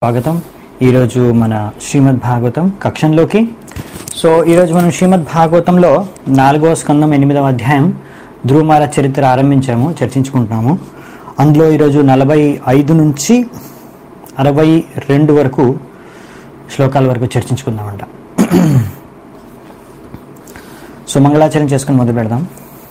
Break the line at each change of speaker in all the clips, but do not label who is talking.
స్వాగతం ఈరోజు మన శ్రీమద్ భాగవతం కక్షంలోకి సో ఈరోజు మనం శ్రీమద్ భాగవతంలో నాలుగవ స్కందం ఎనిమిదవ అధ్యాయం ధ్రువమాల చరిత్ర ఆరంభించాము చర్చించుకుంటున్నాము అందులో ఈరోజు నలభై ఐదు నుంచి అరవై రెండు వరకు శ్లోకాల వరకు చర్చించుకుందామంట సో మంగళాచరణ చేసుకుని మొదలు పెడదాం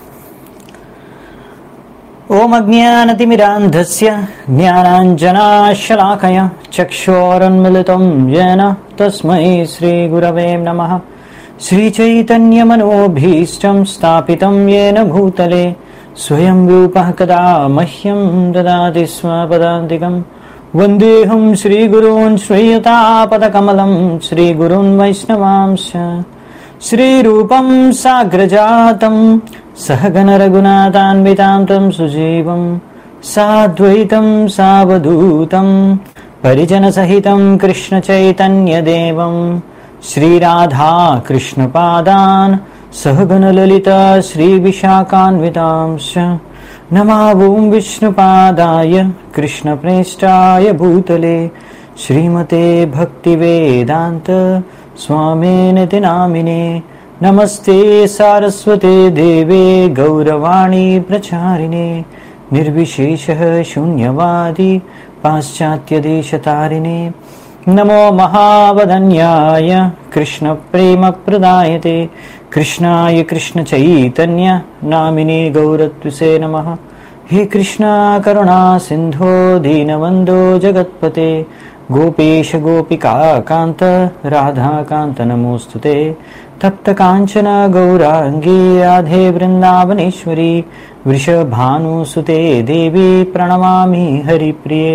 ఓమజ్ఞానతిమిరాంధస్య జ్ఞానాంజనాశలాకయ చక్షోరన్మిళితం येन తస్మై శ్రీగురవే నమः శ్రీచైతన్యమనోభీష్టం స్థాపితం येन భూతలే స్వయం రూపः కదా మహ్యం దదాతి స్వపదాంతికం వందేహం శ్రీగురూన్ శ్రీయతాపదకమలం శ్రీగురున్ వైష్ణవాంశ श्रीरूपं साग्रजातं सहगणरघुनाथान्वितां तं सुजीवं साद्वैतं सावधूतं परिजनसहितं कृष्णचैतन्यदेवं श्रीराधा कृष्णपादान् सहगणललिता श्रीविशाखान्वितांश्च नमावुं विष्णुपादाय कृष्णप्रेष्ठाय भूतले श्रीमते भक्तिवेदान्त स्वामिनिति नामिने नमस्ते सारस्वते देवे गौरवाणी प्रचारिणे निर्विशेषः शून्यवादी पाश्चात्यदेशतारिणे नमो महावदन्याय कृष्णप्रेमप्रदायते कृष्णाय कृष्णचैतन्य नामिने गौरत्विसे नमः हे कृष्णा करुणा सिन्धो दीनबन्धो जगत्पते गोपेश गोपिका कान्त राधाकान्त नमोऽस्तु ते तप्तकाञ्चन गौराङ्गी राधे वृन्दावनेश्वरी वृषभानुसुते देवी प्रणमामि हरिप्रिये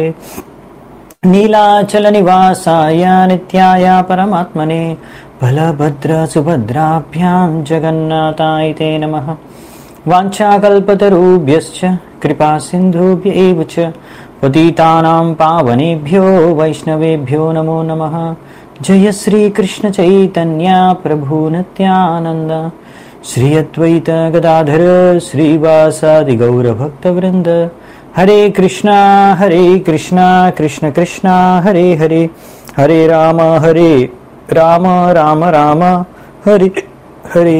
नीलाचलनिवासाय नित्याय परमात्मने बलभद्रसुभद्राभ्यां जगन्नाथाय ते नमः वाञ्छाकल्पतरुभ्यश्च कृपासिन्धुभ्य एव च पतितानां पावनेभ्यो वैष्णवेभ्यो नमो नमः जय श्रीकृष्णचैतन्य प्रभुनित्यानन्द श्री अद्वैत गदाधर श्रीवासादिगौरभक्तवृन्द हरे कृष्णा हरे कृष्णा कृष्ण कृष्णा हरे हरे हरे राम हरे राम राम राम हरे हरे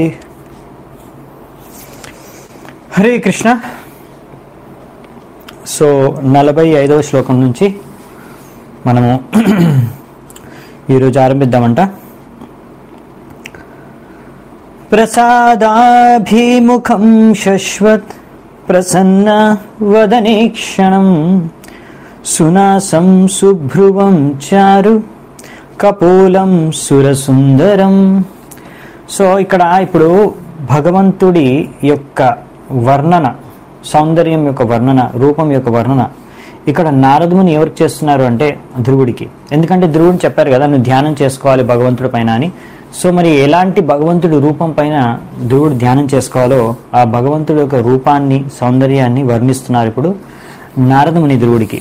హరే కృష్ణ సో నలభై ఐదవ శ్లోకం నుంచి మనము ఈరోజు ఆరంభిద్దామంట ప్రసాదాభిముఖం శశ్వత్ ప్రసన్న వదనేక్షణం సునాసం సుభ్రువం చారు కపోలం సురసుందరం సో ఇక్కడ ఇప్పుడు భగవంతుడి యొక్క వర్ణన సౌందర్యం యొక్క వర్ణన రూపం యొక్క వర్ణన ఇక్కడ నారదుముని ఎవరికి చేస్తున్నారు అంటే ధ్రువుడికి ఎందుకంటే ధ్రువుడు చెప్పారు కదా నువ్వు ధ్యానం చేసుకోవాలి భగవంతుడి పైన అని సో మరి ఎలాంటి భగవంతుడి రూపం పైన ధ్రువుడు ధ్యానం చేసుకోవాలో ఆ భగవంతుడి యొక్క రూపాన్ని సౌందర్యాన్ని వర్ణిస్తున్నారు ఇప్పుడు నారదముని ధ్రువుడికి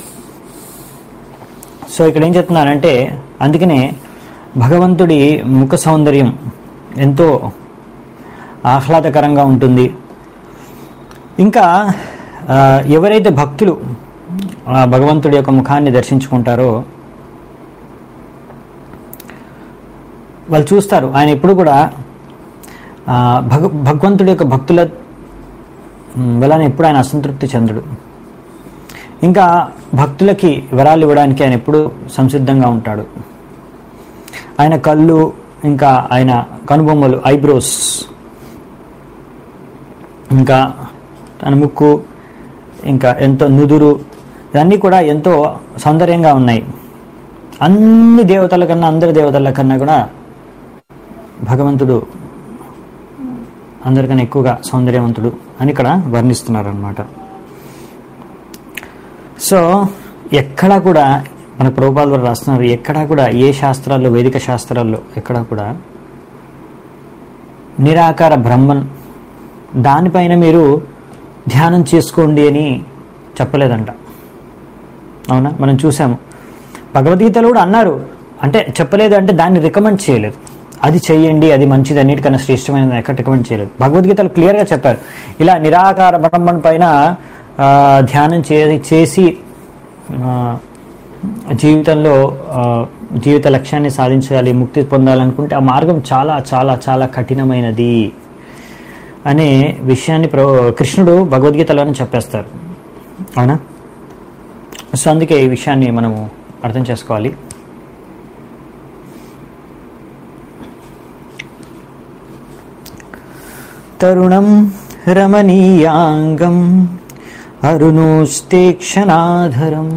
సో ఇక్కడ ఏం చెప్తున్నారంటే అందుకనే భగవంతుడి ముఖ సౌందర్యం ఎంతో ఆహ్లాదకరంగా ఉంటుంది ఇంకా ఆ, ఎవరైతే భక్తులు ఆ భగవంతుడి యొక్క ముఖాన్ని దర్శించుకుంటారో వాళ్ళు చూస్తారు ఆయన ఎప్పుడు కూడా ఆ, భగ భగవంతుడి యొక్క భక్తుల ఉమ్, వలన ఎప్పుడు ఆయన అసంతృప్తి చెందడు ఇంకా భక్తులకి వరాలు ఇవ్వడానికి ఆయన ఎప్పుడు సంసిద్ధంగా ఉంటాడు ఆయన కళ్ళు ఇంకా ఆయన కనుబొమ్మలు ఐబ్రోస్ ఇంకా తన ముక్కు ఇంకా ఎంతో నుదురు ఇవన్నీ కూడా ఎంతో సౌందర్యంగా ఉన్నాయి అన్ని దేవతల కన్నా అందరి దేవతల కన్నా కూడా భగవంతుడు అందరికన్నా ఎక్కువగా సౌందర్యవంతుడు అని ఇక్కడ వర్ణిస్తున్నారు అనమాట సో ఎక్కడా కూడా మన ప్రభుపాల ద్వారా రాస్తున్నారు ఎక్కడా కూడా ఏ శాస్త్రాల్లో వేదిక శాస్త్రాల్లో ఎక్కడా కూడా నిరాకార బ్రహ్మన్ దానిపైన మీరు ధ్యానం చేసుకోండి అని చెప్పలేదంట అవునా మనం చూసాము భగవద్గీతలో కూడా అన్నారు అంటే చెప్పలేదు అంటే దాన్ని రికమెండ్ చేయలేదు అది చెయ్యండి అది మంచిది అన్నిటికన్నా శ్రేష్టమైనది ఎక్కడ రికమెండ్ చేయలేదు భగవద్గీతలు క్లియర్గా చెప్పారు ఇలా నిరాకార బ్రహ్మన్ పైన ఆ, ధ్యానం చే చేసి ఆ, జీవితంలో ఆ, జీవిత లక్ష్యాన్ని సాధించాలి ముక్తి పొందాలనుకుంటే ఆ మార్గం చాలా చాలా చాలా కఠినమైనది అనే విషయాన్ని ప్ర కృష్ణుడు భగవద్గీతలోనే చెప్పేస్తారు అవునా సో అందుకే ఈ విషయాన్ని మనము అర్థం చేసుకోవాలి తరుణం రమణీయాంగం అరుణోస్తేక్షణాధరం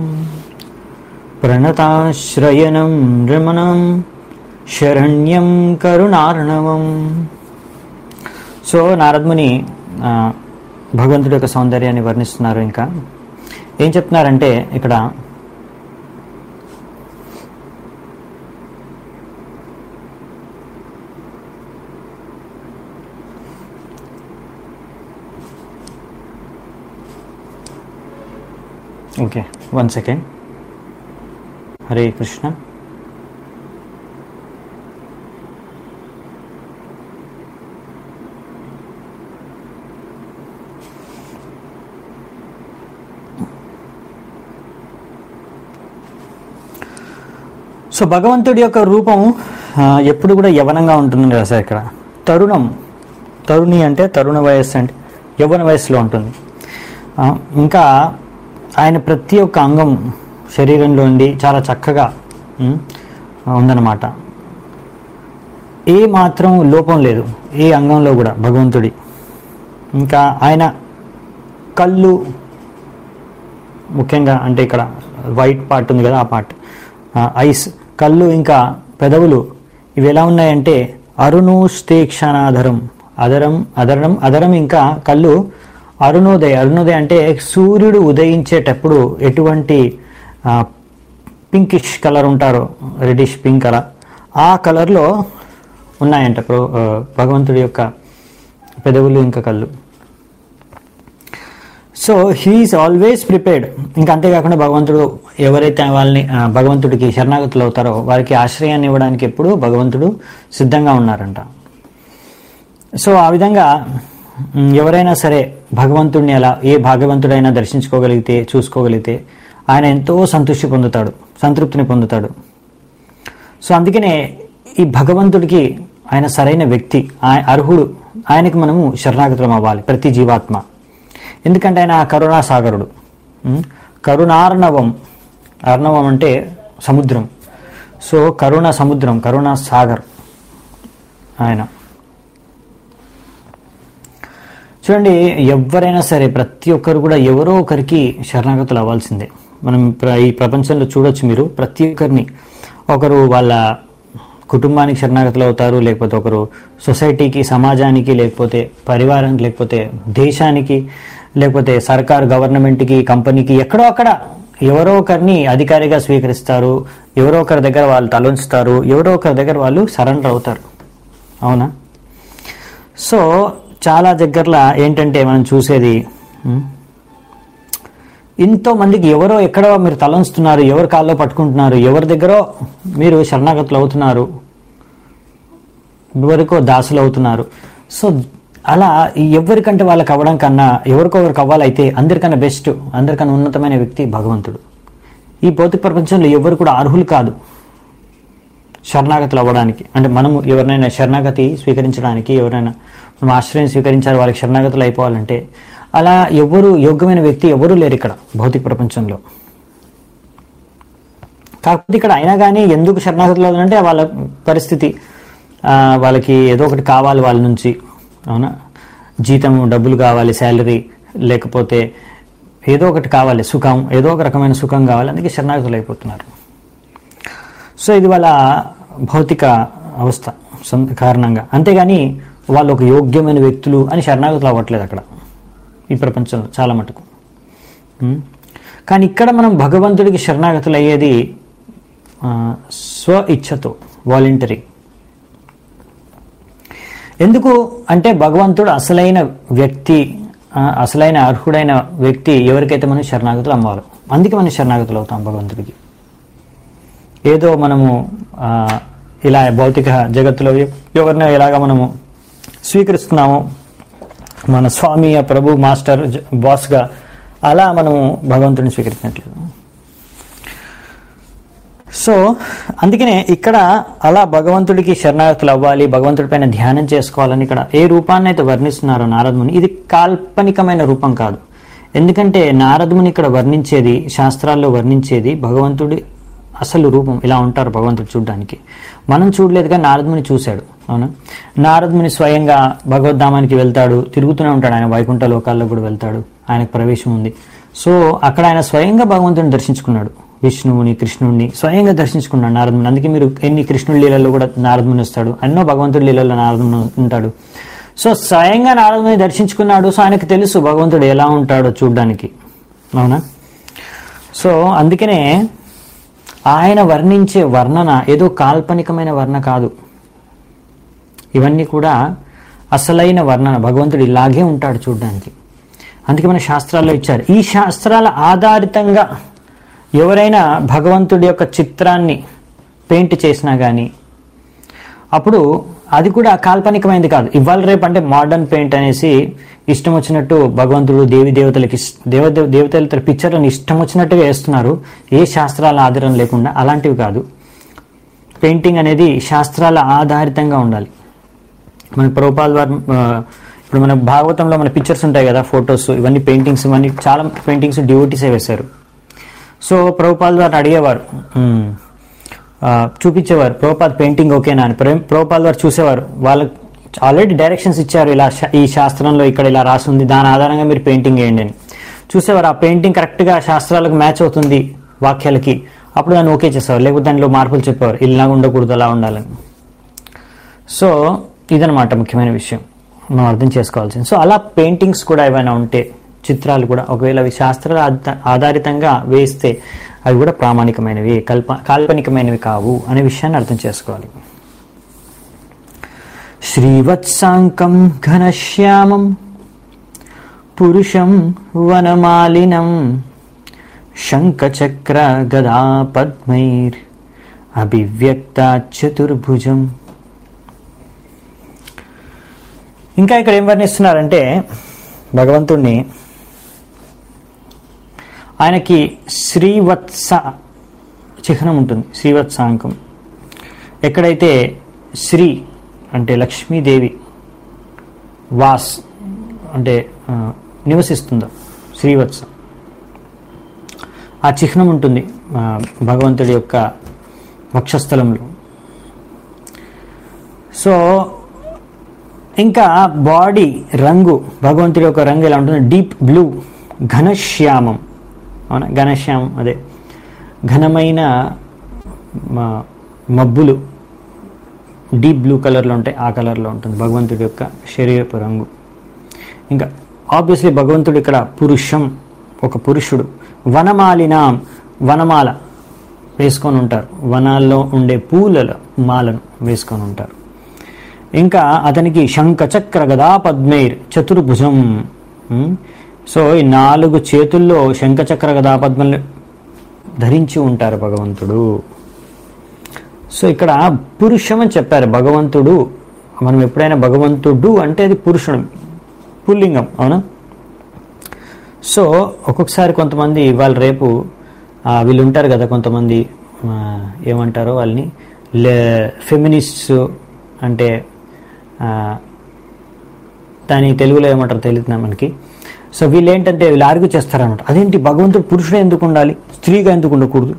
ప్రణతాశ్రయణం రమణం శరణ్యం కరుణార్ణవం సో నారదముని ఆ, భగవంతుడి యొక్క సౌందర్యాన్ని వర్ణిస్తున్నారు ఇంకా ఏం చెప్తున్నారంటే ఇక్కడ okay one second Hare Krishna so భగవంతుడి యొక్క రూపం ఆ, ఎప్పుడు కూడా యవనంగా ఉంటుందని రాశారు ఇక్కడ తరుణం తరుణి అంటే తరుణ వయస్సు అంటే యవ్వన వయస్సులో ఉంటుంది ఆ, ఇంకా ఆయన ప్రతి ఒక్క అంగం శరీరంలో ఉండి చాలా చక్కగా ఉమ్, ఉందన్నమాట ఏ మాత్రం లోపం లేదు ఏ అంగంలో కూడా భగవంతుడి ఇంకా ఆయన కళ్ళు ముఖ్యంగా అంటే ఇక్కడ వైట్ పార్ట్ ఉంది కదా ఆ పార్ట్ ఐస్ కళ్ళు ఇంకా పెదవులు ఇవి ఎలా ఉన్నాయంటే అరుణోస్తేక్షణాధరం అదరం అదరం అదరం ఇంకా కళ్ళు అరుణోదయ అరుణోదయ అంటే సూర్యుడు ఉదయించేటప్పుడు ఎటువంటి పింకిష్ కలర్ ఉంటారో రెడిష్ పింక్ కలర్ ఆ కలర్లో ఉన్నాయంట ప్రో ఆ, భగవంతుడి యొక్క పెదవులు ఇంకా కళ్ళు సో హీఈస్ ఆల్వేస్ ప్రిపేర్డ్ ఇంకా అంతేకాకుండా భగవంతుడు ఎవరైతే వాళ్ళని ఆ, భగవంతుడికి శరణాగతులు అవుతారో వారికి ఆశ్రయాన్ని ఇవ్వడానికి ఎప్పుడు భగవంతుడు సిద్ధంగా ఉన్నారంట సో ఆ విధంగా మ్, ఎవరైనా సరే భగవంతుడిని అలా ఏ భాగవంతుడైనా దర్శించుకోగలిగితే చూసుకోగలిగితే ఆయన ఎంతో సంతృష్టి పొందుతాడు సంతృప్తిని పొందుతాడు సో అందుకనే ఈ భగవంతుడికి ఆయన సరైన వ్యక్తి ఆయ- అర్హుడు ఆయనకి మనము శరణాగతులం అవ్వాలి ప్రతి జీవాత్మ ఎందుకంటే ఆయన కరుణా సాగరుడు ఉం? కరుణార్ణవం అర్ణవం అంటే సముద్రం సో కరుణ సముద్రం కరుణా సాగర్ ఆయన చూడండి ఎవరైనా సరే ప్రతి ఒక్కరు కూడా ఎవరో ఒకరికి శరణాగతులు అవ్వాల్సిందే మనం ప్ర- ఈ ప్రపంచంలో చూడొచ్చు మీరు ప్రతి ఒక్కరిని ఒకరు వాళ్ళ కుటుంబానికి శరణాగతులు అవుతారు లేకపోతే ఒకరు సొసైటీకి సమాజానికి లేకపోతే పరివారానికి లేకపోతే దేశానికి లేకపోతే సర్కార్ గవర్నమెంట్కి కంపెనీకి ఎక్కడో అక్కడ ఎవరో ఒకరిని అధికారిగా స్వీకరిస్తారు ఎవరో ఒకరి దగ్గర వాళ్ళు తలొంచుతారు ఎవరో ఒకరి దగ్గర వాళ్ళు సరెండర్ అవుతారు అవునా సో చాలా దగ్గరలో ఏంటంటే మనం చూసేది ఉమ్, ఎంతో మందికి ఎవరో ఎక్కడో మీరు తలంస్తున్నారు ఎవరి కాల్లో పట్టుకుంటున్నారు ఎవరి దగ్గరో మీరు శరణాగతులు అవుతున్నారు ఎవరికో దాసులు అవుతున్నారు సో అలా ఎవరికంటే వాళ్ళకి అవ్వడం కన్నా ఎవరికొకరికి అవ్వాలైతే అందరికన్నా బెస్ట్ అందరికన్నా ఉన్నతమైన వ్యక్తి భగవంతుడు ఈ భౌతిక ప్రపంచంలో ఎవరు కూడా అర్హులు కాదు శరణాగతులు అవ్వడానికి అంటే మనము ఎవరినైనా శరణాగతి స్వీకరించడానికి ఎవరైనా మనం ఆశ్రయం స్వీకరించాలి వాళ్ళకి శరణాగతులు అయిపోవాలంటే అలా ఎవరు యోగ్యమైన వ్యక్తి ఎవరూ లేరు ఇక్కడ భౌతిక ప్రపంచంలో కాకపోతే ఇక్కడ అయినా కానీ ఎందుకు శరణాగతులు అవ్వాలంటే వాళ్ళ పరిస్థితి ఆ, వాళ్ళకి ఏదో ఒకటి కావాలి వాళ్ళ నుంచి అవునా జీతం డబ్బులు కావాలి శాలరీ లేకపోతే ఏదో ఒకటి కావాలి సుఖం ఏదో ఒక రకమైన సుఖం కావాలి అందుకే శరణాగతులు అయిపోతున్నారు సో ఇది వాళ్ళ భౌతిక అవస్థ సొంత కారణంగా అంతేగాని వాళ్ళు ఒక యోగ్యమైన వ్యక్తులు అని శరణాగతులు అవ్వట్లేదు అక్కడ ఈ ప్రపంచంలో చాలా మటుకు ఉం? కానీ ఇక్కడ మనం భగవంతుడికి శరణాగతులు అయ్యేది ఆ, స్వ ఇచ్ఛతో వాలంటరీ ఎందుకు అంటే భగవంతుడు అసలైన వ్యక్తి ఆ, అసలైన అర్హుడైన వ్యక్తి ఎవరికైతే మనం శరణాగతులు అమ్మాలో అందుకే మనం శరణాగతులు అవుతాం భగవంతుడికి ఏదో మనము ఆ, ఇలా భౌతిక జగత్తులో ఎవరినో ఇలాగా మనము స్వీకరిస్తున్నాము మన స్వామి ఆ ప్రభు మాస్టర్ జ- బాస్గా అలా మనము భగవంతుడిని స్వీకరించినట్లేదు సో అందుకనే ఇక్కడ అలా భగవంతుడికి శరణాగతులు అవ్వాలి భగవంతుడి పైన ధ్యానం చేసుకోవాలని ఇక్కడ ఏ రూపాన్ని అయితే వర్ణిస్తున్నారో నారదముని ఇది కాల్పనికమైన రూపం కాదు ఎందుకంటే నారదముని ఇక్కడ వర్ణించేది శాస్త్రాల్లో వర్ణించేది భగవంతుడి అసలు రూపం ఇలా ఉంటారు భగవంతుడు చూడడానికి మనం చూడలేదు కానీ నారదముని చూశాడు అవునా నారదముని స్వయంగా భగవద్ధామానికి వెళ్తాడు తిరుగుతూనే ఉంటాడు ఆయన వైకుంఠ లోకాల్లో కూడా వెళ్తాడు ఆయనకు ప్రవేశం ఉంది సో అక్కడ ఆయన స్వయంగా భగవంతుని దర్శించుకున్నాడు విష్ణువుని కృష్ణుడిని స్వయంగా దర్శించుకున్నాడు నారదముని అందుకే మీరు ఎన్ని కృష్ణుడి లీలలో కూడా నారదముని వస్తాడు ఎన్నో భగవంతుడి లీలలో నారదముని ఉంటాడు సో స్వయంగా నారదముని దర్శించుకున్నాడు సో ఆయనకు తెలుసు భగవంతుడు ఎలా ఉంటాడో చూడడానికి అవునా సో అందుకనే ఆయన వర్ణించే వర్ణన ఏదో కాల్పనికమైన వర్ణ కాదు ఇవన్నీ కూడా అసలైన వర్ణన భగవంతుడు ఇలాగే ఉంటాడు చూడడానికి అందుకే మన శాస్త్రాల్లో ఇచ్చారు ఈ శాస్త్రాల ఆధారితంగా ఎవరైనా భగవంతుడి యొక్క చిత్రాన్ని పెయింట్ చేసినా కానీ అప్పుడు అది కూడా కాల్పనికమైనది కాదు ఇవాళ రేపు అంటే మోడర్న్ పెయింట్ అనేసి ఇష్టం వచ్చినట్టు భగవంతుడు దేవి దేవతలకి ఇస్- దేవ దేవ- దేవతల పిక్చర్లను ఇష్టం వచ్చినట్టుగా వేస్తున్నారు ఏ శాస్త్రాల ఆధారం లేకుండా అలాంటివి కాదు పెయింటింగ్ అనేది శాస్త్రాల ఆధారితంగా ఉండాలి మన ప్రభుపాల్ వారు ఆ, ఇప్పుడు మన భాగవతంలో మన పిక్చర్స్ ఉంటాయి కదా ఫొటోస్ ఇవన్నీ పెయింటింగ్స్ ఇవన్నీ చాలా పెయింటింగ్స్ డ్యూటీసే వేశారు సో ప్రభుపాల్ వారిని అడిగేవారు "ఉమ్, ఆ, చూపించేవారు ప్రభుపాద్ పెయింటింగ్ ఓకేనా అని ప్రే- ప్రభుపాల్ వారు చూసేవారు వాళ్ళకి ఆల్రెడీ డైరెక్షన్స్ ఇచ్చారు ఇలా శా- ఈ శాస్త్రంలో ఇక్కడ ఇలా రాసి ఉంది దాని ఆధారంగా మీరు పెయింటింగ్ వేయండి అని చూసేవారు ఆ పెయింటింగ్ కరెక్ట్గా శాస్త్రాలకు మ్యాచ్ అవుతుంది వాక్యాలకి అప్పుడు దాన్ని ఓకే చేసేవారు లేకపోతే దానిలో మార్పులు చెప్పేవారు ఇలా ఉండకూడదు అలా ఉండాలని సో ఇదనమాట ముఖ్యమైన విషయం మనం అర్థం చేసుకోవాల్సింది సో అలా పెయింటింగ్స్ కూడా ఏమైనా ఉంటే చిత్రాలు కూడా ఒకవేళ అవి శాస్త్రాల ఆధ- ఆధారితంగా వేస్తే అవి కూడా ప్రామాణికమైనవి కల్ప కాల్పనికమైనవి కావు అనే విషయాన్ని అర్థం చేసుకోవాలి శ్రీవత్సాంకం ఘనశ్యామం పురుషం వనమాలినం శంఖచక్ర గదా పద్మైర్ అభివ్యక్త చతుర్భుజం ఇంకా ఇక్కడ ఏం వర్ణిస్తున్నారంటే భగవంతుణ్ణి ఆయనకి శ్రీవత్స చిహ్నం ఉంటుంది శ్రీవత్సాంకం ఎక్కడైతే శ్రీ అంటే లక్ష్మీదేవి వాస్ అంటే ఆ, నివసిస్తుందో శ్రీవత్స ఆ చిహ్నం ఉంటుంది ఆ, భగవంతుడి యొక్క వక్షస్థలంలో సో ఇంకా బాడీ రంగు భగవంతుడి యొక్క రంగు ఎలా ఉంటుంది డీప్ బ్లూ ఘనశ్యామం అవునా ఘనశ్యామం అదే ఘనమైన మ- మబ్బులు డీప్ బ్లూ కలర్లో ఉంటాయి ఆ కలర్లో ఉంటుంది భగవంతుడి యొక్క శరీరపు రంగు ఇంకా ఆబ్వియస్లీ భగవంతుడు ఇక్కడ పురుషం ఒక పురుషుడు వనమాలినాం వనమాల వేసుకొని ఉంటారు వనాల్లో ఉండే పూల మాలను వేసుకొని ఉంటారు ఇంకా అతనికి శంఖచక్ర గదా పద్మైర్ చతుర్భుజం ఉమ్, సో ఈ నాలుగు చేతుల్లో శంఖచక్ర గదా పద్మలు ధరించి ఉంటారు భగవంతుడు సో ఇక్కడ పురుషం అని చెప్పారు భగవంతుడు మనం ఎప్పుడైనా భగవంతుడు అంటే అది పురుషుడు పుల్లింగం అవునా సో ఒక్కొక్కసారి కొంతమంది ఇవాళ రేపు ఆ, వీళ్ళు ఉంటారు కదా కొంతమంది ఆ, ఏమంటారో వాళ్ళని లే ఫెమినిస్ట్స్ అంటే ఆ, దాని తెలుగులో ఏమంటారో తెలియదు మనకి సో వీళ్ళు ఏంటంటే వీళ్ళు ఆర్గ్యూ చేస్తారనమాట అదేంటి భగవంతుడు పురుషుడే ఎందుకు ఉండాలి స్త్రీగా ఎందుకు ఉండకూడదు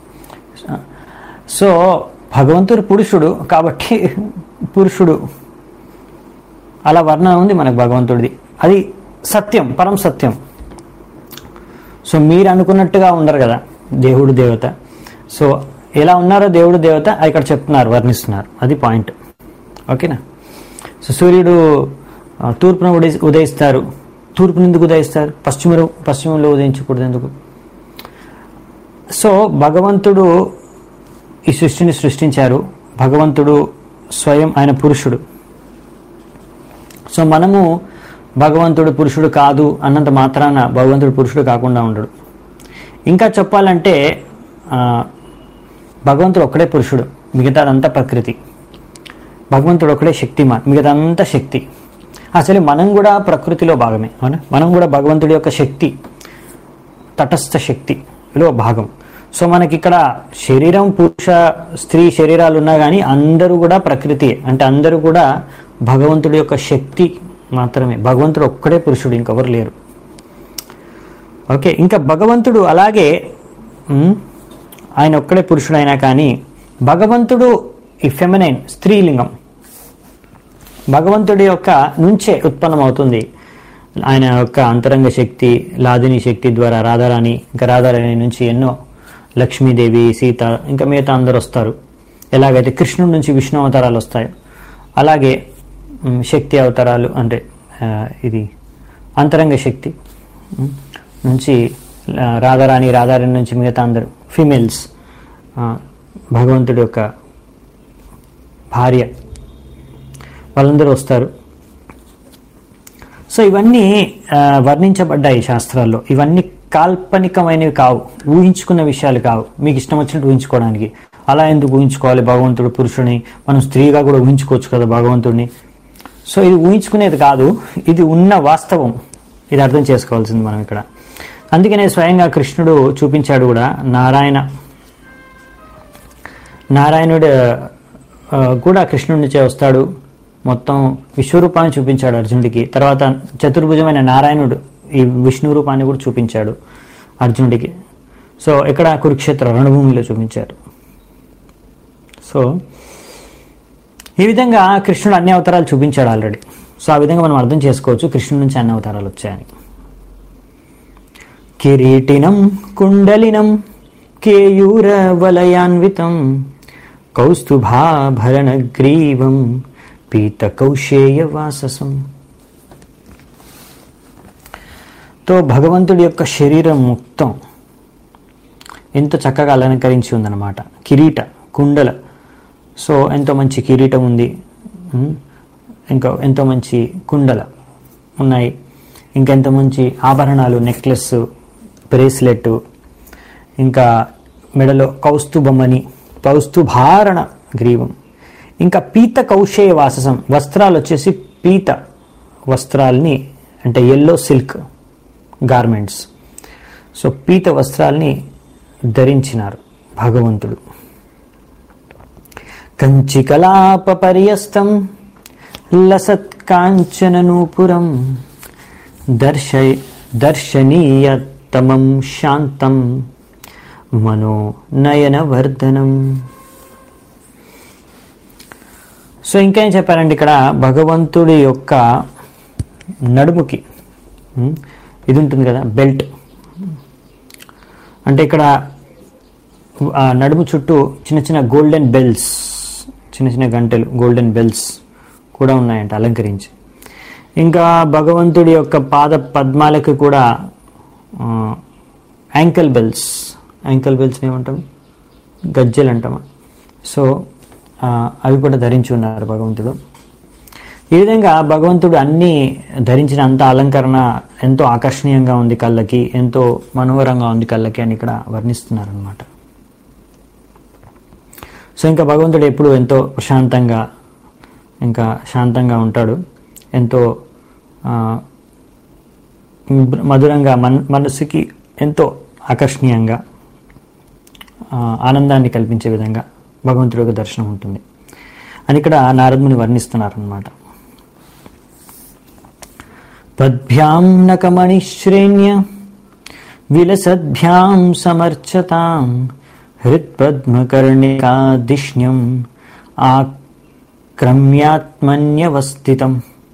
సో భగవంతుడు పురుషుడు కాబట్టి పురుషుడు అలా వర్ణన ఉంది మనకు భగవంతుడిది అది సత్యం పరం సత్యం సో మీరు అనుకున్నట్టుగా ఉండరు కదా దేవుడు దేవత సో ఎలా ఉన్నారో దేవుడు దేవత అది ఇక్కడ చెప్తున్నారు వర్ణిస్తున్నారు అది పాయింట్ ఓకేనా సో సూర్యుడు ఆ, తూర్పున ఉదయి ఉదయిస్తారు తూర్పున ఎందుకు ఉదయిస్తారు పశ్చిమ పశ్చిమంలో ఉదయించకూడదు ఎందుకు సో భగవంతుడు ఈ సృష్టిని సృష్టించారు భగవంతుడు స్వయం ఆయన పురుషుడు సో మనము భగవంతుడు పురుషుడు కాదు అన్నంత మాత్రాన భగవంతుడు పురుషుడు కాకుండా ఉండడు ఇంకా చెప్పాలంటే ఆ, భగవంతుడు ఒక్కడే పురుషుడు మిగతాదంతా ప్రకృతి భగవంతుడు ఒకడే శక్తిమాన్ మిగతాదంతా శక్తి అసలు మనం కూడా ప్రకృతిలో భాగమే అవునా మనం కూడా భగవంతుడి యొక్క శక్తి తటస్థ శక్తిలో భాగం సో మనకి ఇక్కడ శరీరం పురుష స్త్రీ శరీరాలు ఉన్నా కానీ అందరూ కూడా ప్రకృతి అంటే అందరూ కూడా భగవంతుడి యొక్క శక్తి మాత్రమే భగవంతుడు ఒక్కడే పురుషుడు ఇంకెవరు లేరు ఓకే ఇంకా భగవంతుడు అలాగే ఉమ్, ఆయన ఒక్కడే పురుషుడైనా కానీ భగవంతుడు ఈ ఫెమినైన్ స్త్రీలింగం భగవంతుడి యొక్క నుంచే ఉత్పన్నమవుతుంది ఆయన యొక్క అంతరంగ శక్తి లాదిని శక్తి ద్వారా రాధారాణి ఇంకా రాధారాణి నుంచి ఎన్నో లక్ష్మీదేవి సీత ఇంకా మిగతా అందరు వస్తారు ఎలాగైతే కృష్ణుడి నుంచి విష్ణు అవతారాలు వస్తాయో అలాగే ఉమ్, శక్తి అవతారాలు అంటే ఆ, ఇది అంతరంగ శక్తి ఉమ్, నుంచి ఆ, రాధారాణి రాధారాణి నుంచి మిగతా అందరూ ఫీమేల్స్ భగవంతుడి యొక్క భార్య వాళ్ళందరూ వస్తారు సో ఇవన్నీ ఆ, వర్ణించబడ్డాయి శాస్త్రాల్లో ఇవన్నీ కాల్పనికమైనవి కావు ఊహించుకున్న విషయాలు కావు మీకు ఇష్టం వచ్చినట్టు ఊహించుకోవడానికి అలా ఎందుకు ఊహించుకోవాలి భగవంతుడు పురుషుని మనం స్త్రీగా కూడా ఊహించుకోవచ్చు కదా భగవంతుడిని సో ఇది ఊహించుకునేది కాదు ఇది ఉన్న వాస్తవం ఇది అర్థం చేసుకోవాల్సింది మనం ఇక్కడ అందుకనే స్వయంగా కృష్ణుడు చూపించాడు కూడా నారాయణ నారాయణుడు ఆ, కూడా కృష్ణుడి నుంచే వస్తాడు మొత్తం విశ్వరూపాన్ని చూపించాడు అర్జునుడికి తర్వాత చతుర్భుజమైన నారాయణుడు ఈ విష్ణు రూపాన్ని కూడా చూపించాడు అర్జునుడికి సో ఇక్కడ కురుక్షేత్ర రణభూమిలో చూపించారు సో ఈ విధంగా కృష్ణుడు అన్ని అవతారాలు చూపించాడు ఆల్రెడీ సో ఆ విధంగా మనం అర్థం చేసుకోవచ్చు కృష్ణుడి నుంచి అన్ని అవతారాలు వచ్చాయని కిరీటినం కుండలినం కేయూర వలయాన్వితం కౌస్తుభాభరణ గ్రీవం పీత కౌశేయ వాససం తో భగవంతుడి యొక్క శరీరం మొత్తం ఎంతో చక్కగా అలంకరించి ఉందన్నమాట కిరీట కుండల సో ఎంతో మంచి కిరీటం ఉంది ఉమ్, ఇంకా ఎంతో మంచి కుండల ఉన్నాయి ఇంకెంతో మంచి ఆభరణాలు నెక్లెస్ బ్రేస్లెట్ ఇంకా మెడలో కౌస్తుభమణి కౌస్తుభారణ గ్రీవం ఇంకా పీత కౌశేయ వాససం వస్త్రాలు వచ్చేసి పీత వస్త్రాల్ని అంటే ఎల్లో సిల్క్ గార్మెంట్స్ సో పీత వస్త్రాల్ని ధరించినారు భగవంతుడు కంచికలాప పర్యస్తం లసత్ కాంచన నూపురం దర్శయ దర్శనీయతమం శాంతం మనో నయనవర్ధనం సో ఇంకేం చెప్పారండి ఇక్కడ భగవంతుడి యొక్క నడుముకి ఉమ్, ఇది ఉంటుంది కదా బెల్ట్ అంటే ఇక్కడ ఆ నడుము చుట్టూ చిన్న చిన్న గోల్డెన్ బెల్స్ చిన్న చిన్న గంటలు గోల్డెన్ బెల్స్ కూడా ఉన్నాయంట అలంకరించి ఇంకా భగవంతుడి యొక్క పాద పద్మాలకు కూడా యాంకల్ బెల్స్ యాంకల్ బెల్స్ ఏమంటాం గజ్జెలు అంటామా సో ఆ, అవి కూడా ధరించి ఉన్నారు భగవంతుడు ఈ విధంగా భగవంతుడు అన్ని ధరించిన అంత అలంకరణ ఎంతో ఆకర్షణీయంగా ఉంది కళ్ళకి ఎంతో మనోహరంగా ఉంది కళ్ళకి అని ఇక్కడ వర్ణిస్తున్నారు అనమాట సో ఇంకా భగవంతుడు ఎప్పుడు ఎంతో ప్రశాంతంగా ఇంకా శాంతంగా ఉంటాడు ఎంతో ఆ, మధురంగా మన మనసుకి ఎంతో ఆకర్షణీయంగా ఆ, ఆనందాన్ని కల్పించే విధంగా భగవంతుడి యొక్క దర్శనం ఉంటుంది అని ఇక్కడ నారదుని వర్ణిస్తున్నారు అనమాట పద్భ్యాం నకమణిశ్రేణ్య విలసద్భ్యాం సమర్చతాం హృత్పద్మకర్ణికాదిష్ణ్యం ఆక్రమ్యాత్మన్యవస్థితం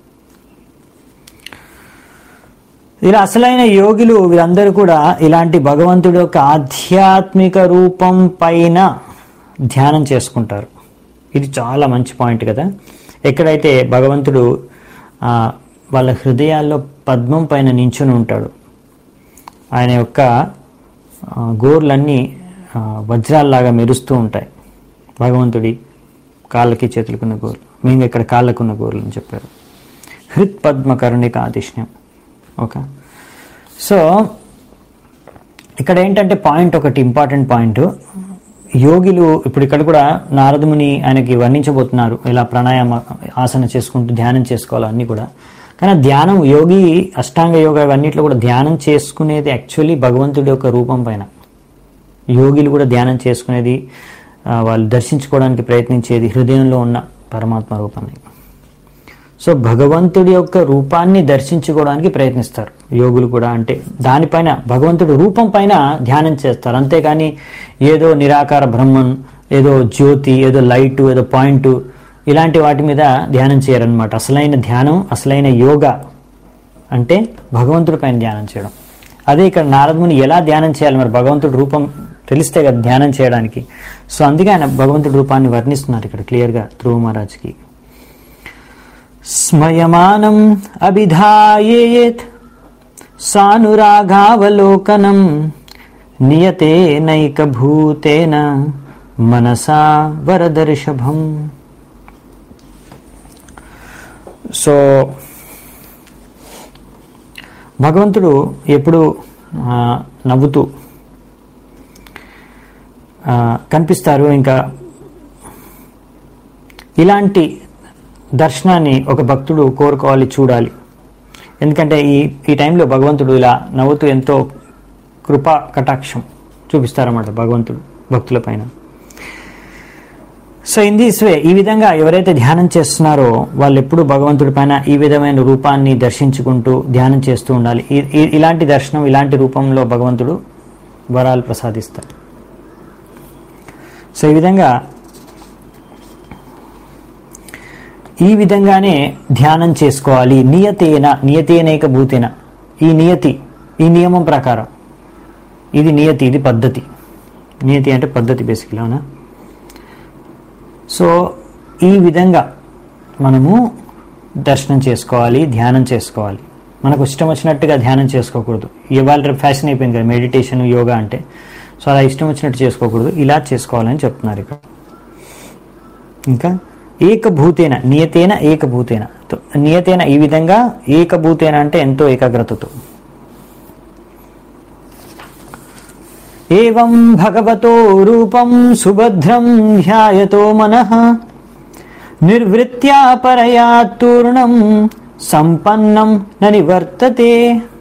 ఇలా అసలైన యోగులు వీరందరూ కూడా ఇలాంటి భగవంతుడి యొక్క ఆధ్యాత్మిక రూపం పైన ధ్యానం చేసుకుంటారు ఇది చాలా మంచి పాయింట్ కదా ఎక్కడైతే భగవంతుడు ఆ, వాళ్ళ హృదయాల్లో పద్మం పైన నించుని ఉంటాడు ఆయన యొక్క ఆ, గోర్లన్నీ ఆ, వజ్రాల్లాగా మెరుస్తూ ఉంటాయి భగవంతుడి కాళ్ళకి చేతులకున్న గోర్లు మేము ఇక్కడ కాళ్ళకున్న గోర్లు అని చెప్పారు హృత్ పద్మ కరుణిక ఆదిష్ణ్యం ఓకే సో ఇక్కడ ఏంటంటే పాయింట్ ఒకటి ఇంపార్టెంట్ పాయింట్ యోగిలు ఇప్పుడు ఇక్కడ కూడా నారదముని ఆయనకి వర్ణించబోతున్నారు ఇలా ప్రాణాయామ ఆసన చేసుకుంటూ ధ్యానం చేసుకోవాలి అన్నీ కూడా కానీ ఆ ధ్యానం యోగి అష్టాంగ యోగ ఇవన్నిట్లో కూడా ధ్యానం చేసుకునేది యాక్చువల్లీ భగవంతుడి యొక్క రూపం పైన యోగిలు కూడా ధ్యానం చేసుకునేది ఆ, వాళ్ళు దర్శించుకోవడానికి ప్రయత్నించేది హృదయంలో ఉన్న పరమాత్మ రూపాన్ని సో భగవంతుడి యొక్క రూపాన్ని దర్శించుకోవడానికి ప్రయత్నిస్తారు యోగులు కూడా అంటే దానిపైన భగవంతుడి రూపం పైన ధ్యానం చేస్తారు అంతేగాని ఏదో నిరాకార బ్రహ్మన్ ఏదో జ్యోతి ఏదో లైట్ ఏదో పాయింట్ ఇలాంటి వాటి మీద ధ్యానం చేయరనమాట అసలైన ధ్యానం అసలైన యోగా అంటే భగవంతుడి పైన ధ్యానం చేయడం అదే ఇక్కడ నారదుని ఎలా ధ్యానం చేయాలి మరి భగవంతుడి రూపం తెలిస్తే కదా ధ్యానం చేయడానికి సో అందుకే ఆయన భగవంతుడి రూపాన్ని వర్ణిస్తున్నారు ఇక్కడ క్లియర్గా ధ్రువ మహారాజ్కి స్మయమానం అభిధాయేత్ సానురాగావలోకనం నియతేనైకభూతేన మనసా వరదర్షభం సో భగవంతుడు ఎప్పుడు ఆ, నవ్వుతూ ఆ, కనిపిస్తారు ఇంకా ఇలాంటి దర్శనాన్ని ఒక భక్తుడు కోరుకోవాలి చూడాలి ఎందుకంటే ఈ ఈ టైంలో భగవంతుడు ఇలా నవ్వుతూ ఎంతో కృపా కటాక్షం చూపిస్తారన్నమాట భగవంతుడు భక్తుల పైన సో ఇన్ దిస్ వే ఈ విధంగా ఎవరైతే ధ్యానం చేస్తున్నారో వాళ్ళు ఎప్పుడు భగవంతుడి పైన ఈ విధమైన రూపాన్ని దర్శించుకుంటూ ధ్యానం చేస్తూ ఉండాలి ఈ- ఈ- ఇలాంటి దర్శనం ఇలాంటి రూపంలో భగవంతుడు వరాలు ప్రసాదిస్తారు సో ఈ విధంగా ఈ విధంగానే ధ్యానం చేసుకోవాలి నియతేన నియతేనైక భూతేన ఈ నియతి ఈ నియమం ప్రకారం ఇది నియతి ఇది పద్ధతి నియతి అంటే పద్ధతి బేసిక్లీ అవునా సో ఈ విధంగా మనము దర్శనం చేసుకోవాలి ధ్యానం చేసుకోవాలి మనకు ఇష్టం వచ్చినట్టుగా ధ్యానం చేసుకోకూడదు ఇవాళ రేపు ఫ్యాషన్ అయిపోయింది కదా మెడిటేషన్ యోగా అంటే సో అలా ఇష్టం వచ్చినట్టు చేసుకోకూడదు ఇలా చేసుకోవాలని చెప్తున్నారు ఇక్కడ ఇంకా ఏకభూతేన నియతేన ఏకభూతేన తో- నియతేన ఈ విధంగా ఏకభూతేన అంటే ఎంతో ఏకాగ్రతతో ఏవం భగవతో రూపం సుభద్రం ధ్యాయతో మనః నిర్వృత్యా పరయా తూర్ణం సంపన్నం న నివర్తతే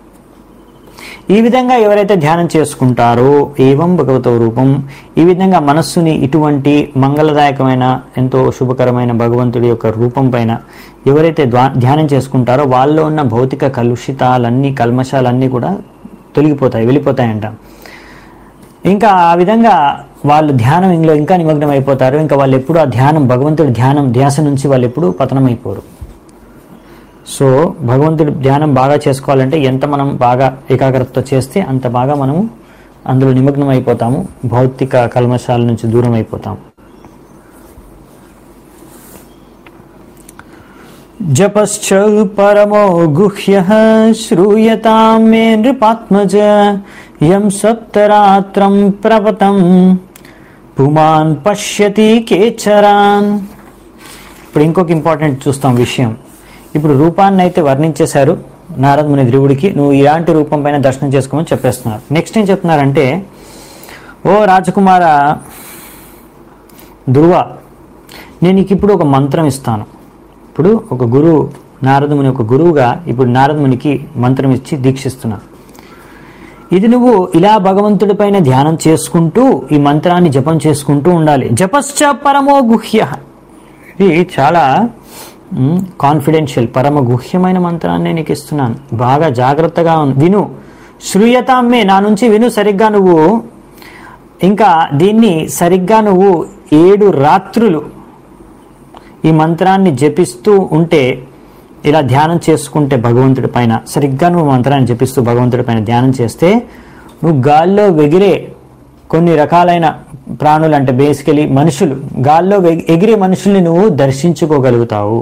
ఈ విధంగా ఎవరైతే ధ్యానం చేసుకుంటారో ఏవం భగవతో రూపం ఈ విధంగా మనస్సుని ఇటువంటి మంగళదాయకమైన ఎంతో శుభకరమైన భగవంతుడి యొక్క రూపం పైన ఎవరైతే ద్వా- ధ్యానం చేసుకుంటారో వాళ్ళలో ఉన్న భౌతిక కలుషితాలన్నీ కల్మషాలన్నీ కూడా తొలగిపోతాయి వెళ్ళిపోతాయంట ఇంకా ఆ విధంగా వాళ్ళు ధ్యానం ఇందులో ఇంకా నిమగ్నం అయిపోతారు ఇంకా వాళ్ళు ఎప్పుడు ఆ ధ్యానం భగవంతుడి ధ్యానం ధ్యాస నుంచి వాళ్ళు ఎప్పుడు పతనమైపోరు సో భగవంతుడి ధ్యానం బాగా చేసుకోవాలంటే ఎంత మనం బాగా ఏకాగ్రతతో చేస్తే అంత బాగా మనము అందులో నిమగ్నం అయిపోతాము భౌతిక కల్మషాల నుంచి దూరం అయిపోతాము జపశ్చ పరమో గుహ్య శ్రూయతాం మే నృపాత్మజ యం సప్తరాత్రం ప్రపతం పుమాన్ పశ్యతి కేచరాన్ ఇప్పుడు ఇంకొక ఇంపార్టెంట్ చూస్తాం విషయం ఇప్పుడు రూపాన్ని అయితే వర్ణించేశారు నారద ముని ధ్రువుడికి నువ్వు ఇలాంటి రూపం పైన దర్శనం చేసుకోమని చెప్పేస్తున్నారు నెక్స్ట్ ఏం చెప్తున్నారంటే ఓ రాజకుమార ధ్రువ నేను నీకు ఇప్పుడు ఒక మంత్రం ఇస్తాను ఇప్పుడు ఒక గురువు నారదముని ఒక గురువుగా ఇప్పుడు నారదమునికి మంత్రం ఇచ్చి దీక్షిస్తున్నాను ఇది నువ్వు ఇలా భగవంతుడి పైన ధ్యానం చేసుకుంటూ ఈ మంత్రాన్ని జపం చేసుకుంటూ ఉండాలి జపశ్చ పరమో గుహ్య ఇది చాలా కాన్ఫిడెన్షియల్ పరమ గుహ్యమైన మంత్రాన్ని నీకు ఇస్తున్నాను బాగా జాగ్రత్తగా ఉన్- విను శ్రూయతామ్మే నా నుంచి విను సరిగ్గా నువ్వు ఇంకా దీన్ని సరిగ్గా నువ్వు ఏడు రాత్రులు ఈ మంత్రాన్ని జపిస్తూ ఉంటే ఇలా ధ్యానం చేసుకుంటే భగవంతుడి పైన సరిగ్గా నువ్వు మంత్రాన్ని జపిస్తూ భగవంతుడి పైన ధ్యానం చేస్తే నువ్వు గాల్లో వెగిరే కొన్ని రకాలైన ప్రాణులు అంటే బేసికలీ మనుషులు గాల్లో వెగి- ఎగిరే మనుషుల్ని నువ్వు దర్శించుకోగలుగుతావు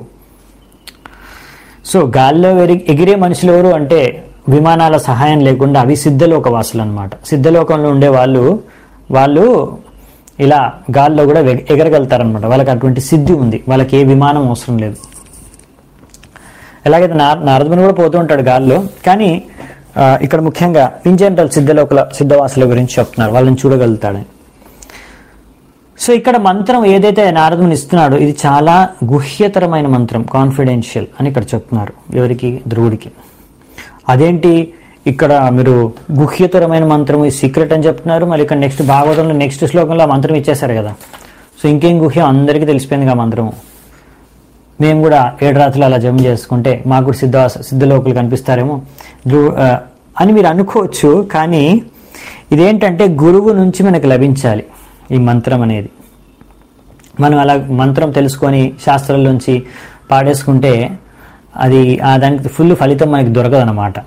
సో గాల్లో ఎరి- ఎగిరే మనుషులు ఎవరు అంటే విమానాల సహాయం లేకుండా అవి సిద్ధలోక వాసులు అనమాట సిద్ధలోకంలో ఉండే వాళ్ళు వాళ్ళు ఇలా గాల్లో కూడా వెగ- ఎగరగలుగుతారనమాట వాళ్ళకి అటువంటి సిద్ధి ఉంది వాళ్ళకి ఏ విమానం అవసరం లేదు ఎలాగైతే నార నారదుని కూడా పోతూ ఉంటాడు గాల్లో కానీ ఆ, ఇక్కడ ముఖ్యంగా ఇన్ జనరల్ సిద్ధలోకల సిద్ధవాసుల గురించి చెప్తున్నారు వాళ్ళని చూడగలుగుతాడని సో ఇక్కడ మంత్రం ఏదైతే నారదుని ఇస్తున్నాడో ఇది చాలా గుహ్యతరమైన మంత్రం కాన్ఫిడెన్షియల్ అని ఇక్కడ చెప్తున్నారు ఎవరికి ధ్రువుడికి అదేంటి ఇక్కడ మీరు గుహ్యతరమైన మంత్రం ఈ సీక్రెట్ అని చెప్తున్నారు మళ్ళీ ఇక్కడ నెక్స్ట్ భాగవతంలో నెక్స్ట్ శ్లోకంలో ఆ మంత్రం ఇచ్చేశారు కదా సో ఇంకేం గుహ్యం అందరికీ తెలిసిపోయింది ఆ మంత్రం మేము కూడా ఏడు రాత్రులు అలా జపం చేసుకుంటే మాకు కూడా సిద్ధ సిద్ధలోకులు కనిపిస్తారేమో ధ్రువ- ఆ, అని మీరు అనుకోవచ్చు కానీ ఇదేంటంటే గురువు నుంచి మనకు లభించాలి ఈ మంత్రం అనేది మనం అలా మంత్రం తెలుసుకొని శాస్త్రాల్లోంచి పాడేసుకుంటే అది ఆ దానికి ఫుల్ ఫలితం మనకి దొరకదన్నమాట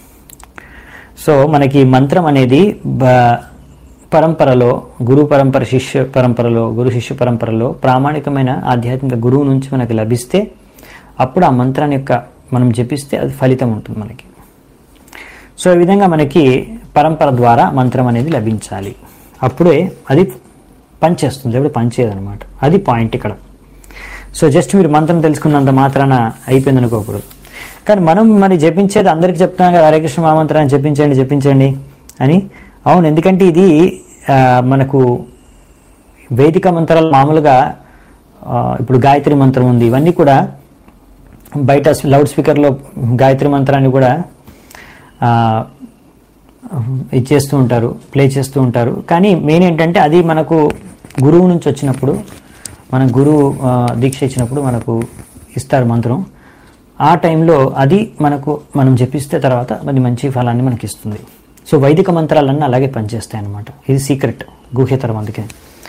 సో మనకి ఈ మంత్రం అనేది బ- పరంపరలో గురు పరంపర శిష్య పరంపరలో గురు శిష్య పరంపరలో ప్రామాణికమైన ఆధ్యాత్మిక గురువు నుంచి మనకి లభిస్తే అప్పుడు ఆ మంత్రాన్ని యొక్క మనం జపిస్తే అది ఫలితం ఉంటుంది మనకి సో ఈ విధంగా మనకి పరంపర ద్వారా మంత్రం అనేది లభించాలి అప్పుడే అది పనిచేస్తుంది ఎప్పుడు పనిచేయదనమాట అది పాయింట్ ఇక్కడ సో జస్ట్ మీరు మంత్రం తెలుసుకున్నంత మాత్రాన అయిపోయింది అనుకోకూడదు కానీ మనం మరి జపించేది అందరికి చెప్తున్నాం కదా హరే కృష్ణ మహామంత్రాన్ని జపించండి జపించండి అని అవును ఎందుకంటే ఇది ఆ, మనకు వేదిక మంత్రాలు మామూలుగా ఆ, ఇప్పుడు గాయత్రి మంత్రం ఉంది ఇవన్నీ కూడా బయట లౌడ్ స్పీకర్లో గాయత్రి మంత్రాన్ని కూడా ఆ, ఇది చేస్తూ ఉంటారు ప్లే చేస్తూ ఉంటారు కానీ మెయిన్ ఏంటంటే అది మనకు గురువు నుంచి వచ్చినప్పుడు మన గురువు ఆ, దీక్ష ఇచ్చినప్పుడు మనకు ఇస్తారు మంత్రం ఆ టైంలో అది మనకు మనం జపిస్తే తర్వాత అది మంచి ఫలాన్ని మనకి ఇస్తుంది సో వైదిక మంత్రాలన్నీ అలాగే పనిచేస్తాయి అన్నమాట ఇది సీక్రెట్ గుహ్యతరం అందుకే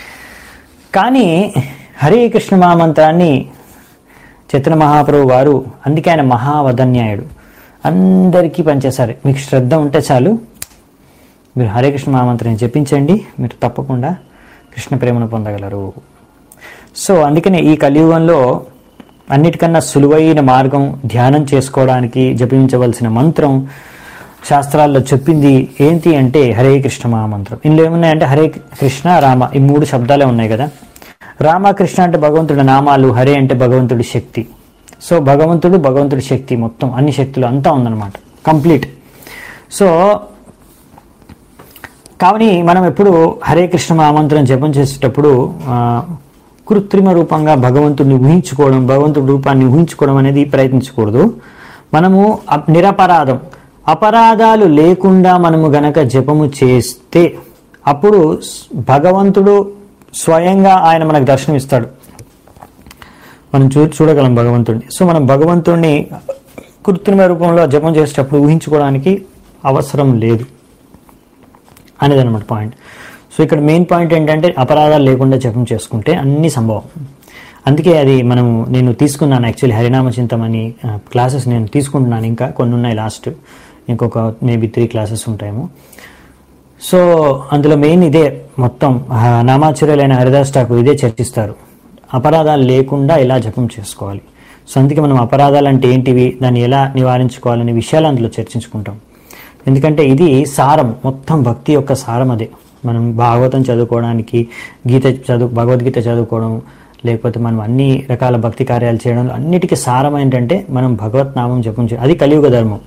కానీ హరే కృష్ణ మహామంత్రాన్ని చైతన్య మహాప్రభు వారు అందుకే ఆయన మహావధన్యాయుడు అందరికీ పనిచేశారు మీకు శ్రద్ధ ఉంటే చాలు మీరు హరే కృష్ణ మహామంత్రాన్ని జపించండి మీరు తప్పకుండా కృష్ణ ప్రేమను పొందగలరు సో అందుకనే ఈ కలియుగంలో అన్నిటికన్నా సులువైన మార్గం ధ్యానం చేసుకోవడానికి జపించవలసిన మంత్రం శాస్త్రాల్లో చెప్పింది ఏంటి అంటే హరే కృష్ణ మహామంత్రం ఇందులో ఏమున్నాయంటే హరే కృష్ణ రామ ఈ మూడు శబ్దాలే ఉన్నాయి కదా రామకృష్ణ అంటే భగవంతుడి నామాలు హరే అంటే భగవంతుడి శక్తి సో భగవంతుడు భగవంతుడి శక్తి మొత్తం అన్ని శక్తులు అంతా ఉందన్నమాట కంప్లీట్ సో కావని మనం ఎప్పుడు హరే కృష్ణ మహామంత్రం జపం చేసేటప్పుడు ఆ, కృత్రిమ రూపంగా భగవంతుడిని ఊహించుకోవడం భగవంతుడి రూపాన్ని ఊహించుకోవడం అనేది ప్రయత్నించకూడదు మనము అప్- నిరపరాధం అపరాధాలు లేకుండా మనము గనక జపము చేస్తే అప్పుడు స్- భగవంతుడు స్వయంగా ఆయన మనకు దర్శనం ఇస్తాడు మనం చూ చూడగలం భగవంతుడిని సో మనం భగవంతుడిని కృత్రిమ రూపంలో జపం చేసేటప్పుడు ఊహించుకోవడానికి అవసరం లేదు అనేది అనమాట పాయింట్ సో ఇక్కడ మెయిన్ పాయింట్ ఏంటంటే అపరాధాలు లేకుండా జపం చేసుకుంటే అన్ని సంభవం అందుకే అది మనము నేను తీసుకున్నాను యాక్చువల్లీ హరినామ చింతమని క్లాసెస్ నేను తీసుకుంటున్నాను ఇంకా కొన్ని ఉన్నాయి లాస్ట్ ఇంకొక మేబీ త్రీ క్లాసెస్ ఉంటాయేమో సో అందులో మెయిన్ ఇదే మొత్తం ఆ, నామాచార్యులైన హరిదాస్ ఠాకూర్ ఇదే చర్చిస్తారు అపరాధాలు లేకుండా ఎలా జపం చేసుకోవాలి సో అందుకే మనం అపరాధాలు అంటే ఏంటివి దాన్ని ఎలా నివారించుకోవాలనే విషయాలు అందులో చర్చించుకుంటాం ఎందుకంటే ఇది సారం మొత్తం భక్తి యొక్క సారం అదే మనం భాగవతం చదువుకోవడానికి గీత చదువు భగవద్గీత చదువుకోవడం లేకపోతే మనం అన్ని రకాల భక్తి కార్యాలు చేయడం అన్నిటికీ సారం ఏంటంటే మనం భగవత్ నామం జపం చే అది కలియుగ ధర్మం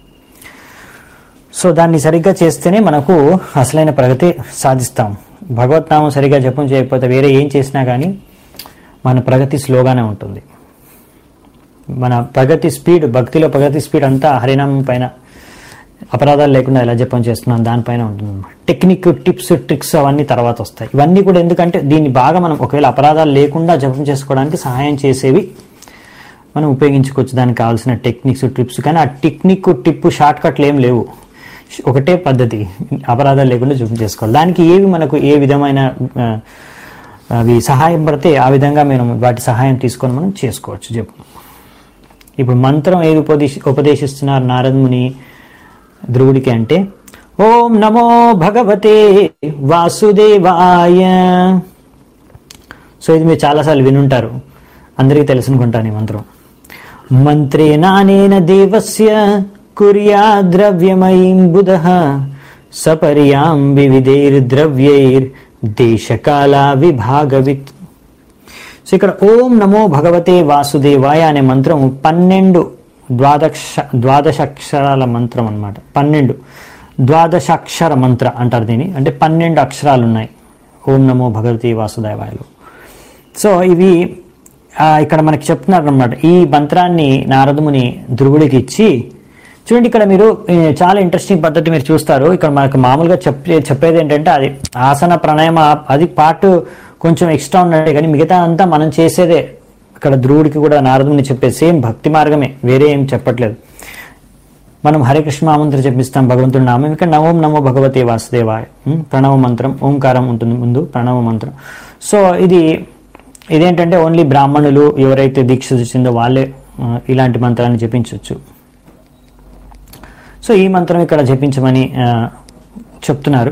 సో దాన్ని సరిగ్గా చేస్తేనే మనకు అసలైన ప్రగతి సాధిస్తాం భగవత్ నామం సరిగ్గా జపం చేయకపోతే వేరే ఏం చేసినా కానీ మన ప్రగతి స్లోగానే ఉంటుంది మన ప్రగతి స్పీడ్ భక్తిలో ప్రగతి స్పీడ్ అంతా హరినామం పైన అపరాధాలు లేకుండా ఎలా జపం చేస్తున్నాం దానిపైన ఉంటుంది టెక్నిక్ టిప్స్ ట్రిక్స్ అవన్నీ తర్వాత వస్తాయి ఇవన్నీ కూడా ఎందుకంటే దీన్ని బాగా మనం ఒకవేళ అపరాధాలు లేకుండా జపం చేసుకోవడానికి సహాయం చేసేవి మనం ఉపయోగించుకోవచ్చు దానికి కావాల్సిన టెక్నిక్స్ టిప్స్ కానీ ఆ టెక్నిక్ టిప్ షార్ట్ కట్లు ఏం లేవు ఒకటే పద్ధతి అపరాధాలు లేకుండా జపం చేసుకోవాలి దానికి ఏవి మనకు ఏ విధమైన ఆ, అవి సహాయం పడితే ఆ విధంగా మనం వాటి సహాయం తీసుకొని మనం చేసుకోవచ్చు జపం ఇప్పుడు మంత్రం ఏది ఉపదేశ ఉపదేశిస్తున్నారు నారదముని ధ్రువుడికి అంటే ఓం నమో భగవతే వాసుదేవాయ సో ఇది మీరు చాలాసార్లు వినుంటారు అందరికీ తెలుసునుకుంటాను ఈ మంత్రం మంత్రే నానేన దేవస్య కుర్యా ద్రవ్యమయీం బుధ సపర్యాం వివిధైర్ద్రవ్యైర్ దేశకాల విభాగవిత్ సో ఇక్కడ ఓం నమో భగవతే వాసుదేవాయ అనే మంత్రం పన్నెండు ద్వాదశ ద్వాదశాక్షరాల మంత్రం అన్నమాట పన్నెండు ద్వాదశాక్షర మంత్ర అంటారు దీన్ని అంటే పన్నెండు అక్షరాలు ఉన్నాయి ఓం నమో భగవతే వాసుదేవాయలో సో ఇవి ఆ, ఇక్కడ మనకి చెప్తున్నారు అనమాట ఈ మంత్రాన్ని నారదముని ధ్రువుడికి ఇచ్చి చూడండి ఇక్కడ మీరు ఏ, చాలా ఇంట్రెస్టింగ్ పద్ధతి మీరు చూస్తారు ఇక్కడ మనకు మామూలుగా చెప్పే చెప్పేది ఏంటంటే అది ఆసన ప్రాణాయామ అది పార్ట్ కొంచెం ఎక్స్ట్రా ఉన్నట్టే కానీ మిగతా అంతా మనం చేసేదే ఇక్కడ ధ్రువుడికి కూడా నారదుని చెప్పే సేమ్ భక్తి మార్గమే వేరే ఏం చెప్పట్లేదు మనం హరే కృష్ణ నామంత్రం చెప్పిస్తాం భగవంతుడి నామం ఇక్కడ నమోం నమో భగవతే వాసుదేవాయ ఉం? ప్రణవ మంత్రం ఓంకారం ఉంటుంది ముందు ప్రణవ మంత్రం సో ఇది ఇదేంటంటే ఓన్లీ బ్రాహ్మణులు ఎవరైతే దీక్ష వచ్చిందో వాళ్ళే ఆ, ఇలాంటి మంత్రాన్ని జపించవచ్చు సో ఈ మంత్రం ఇక్కడ జపించమని ఆ, చెప్తున్నారు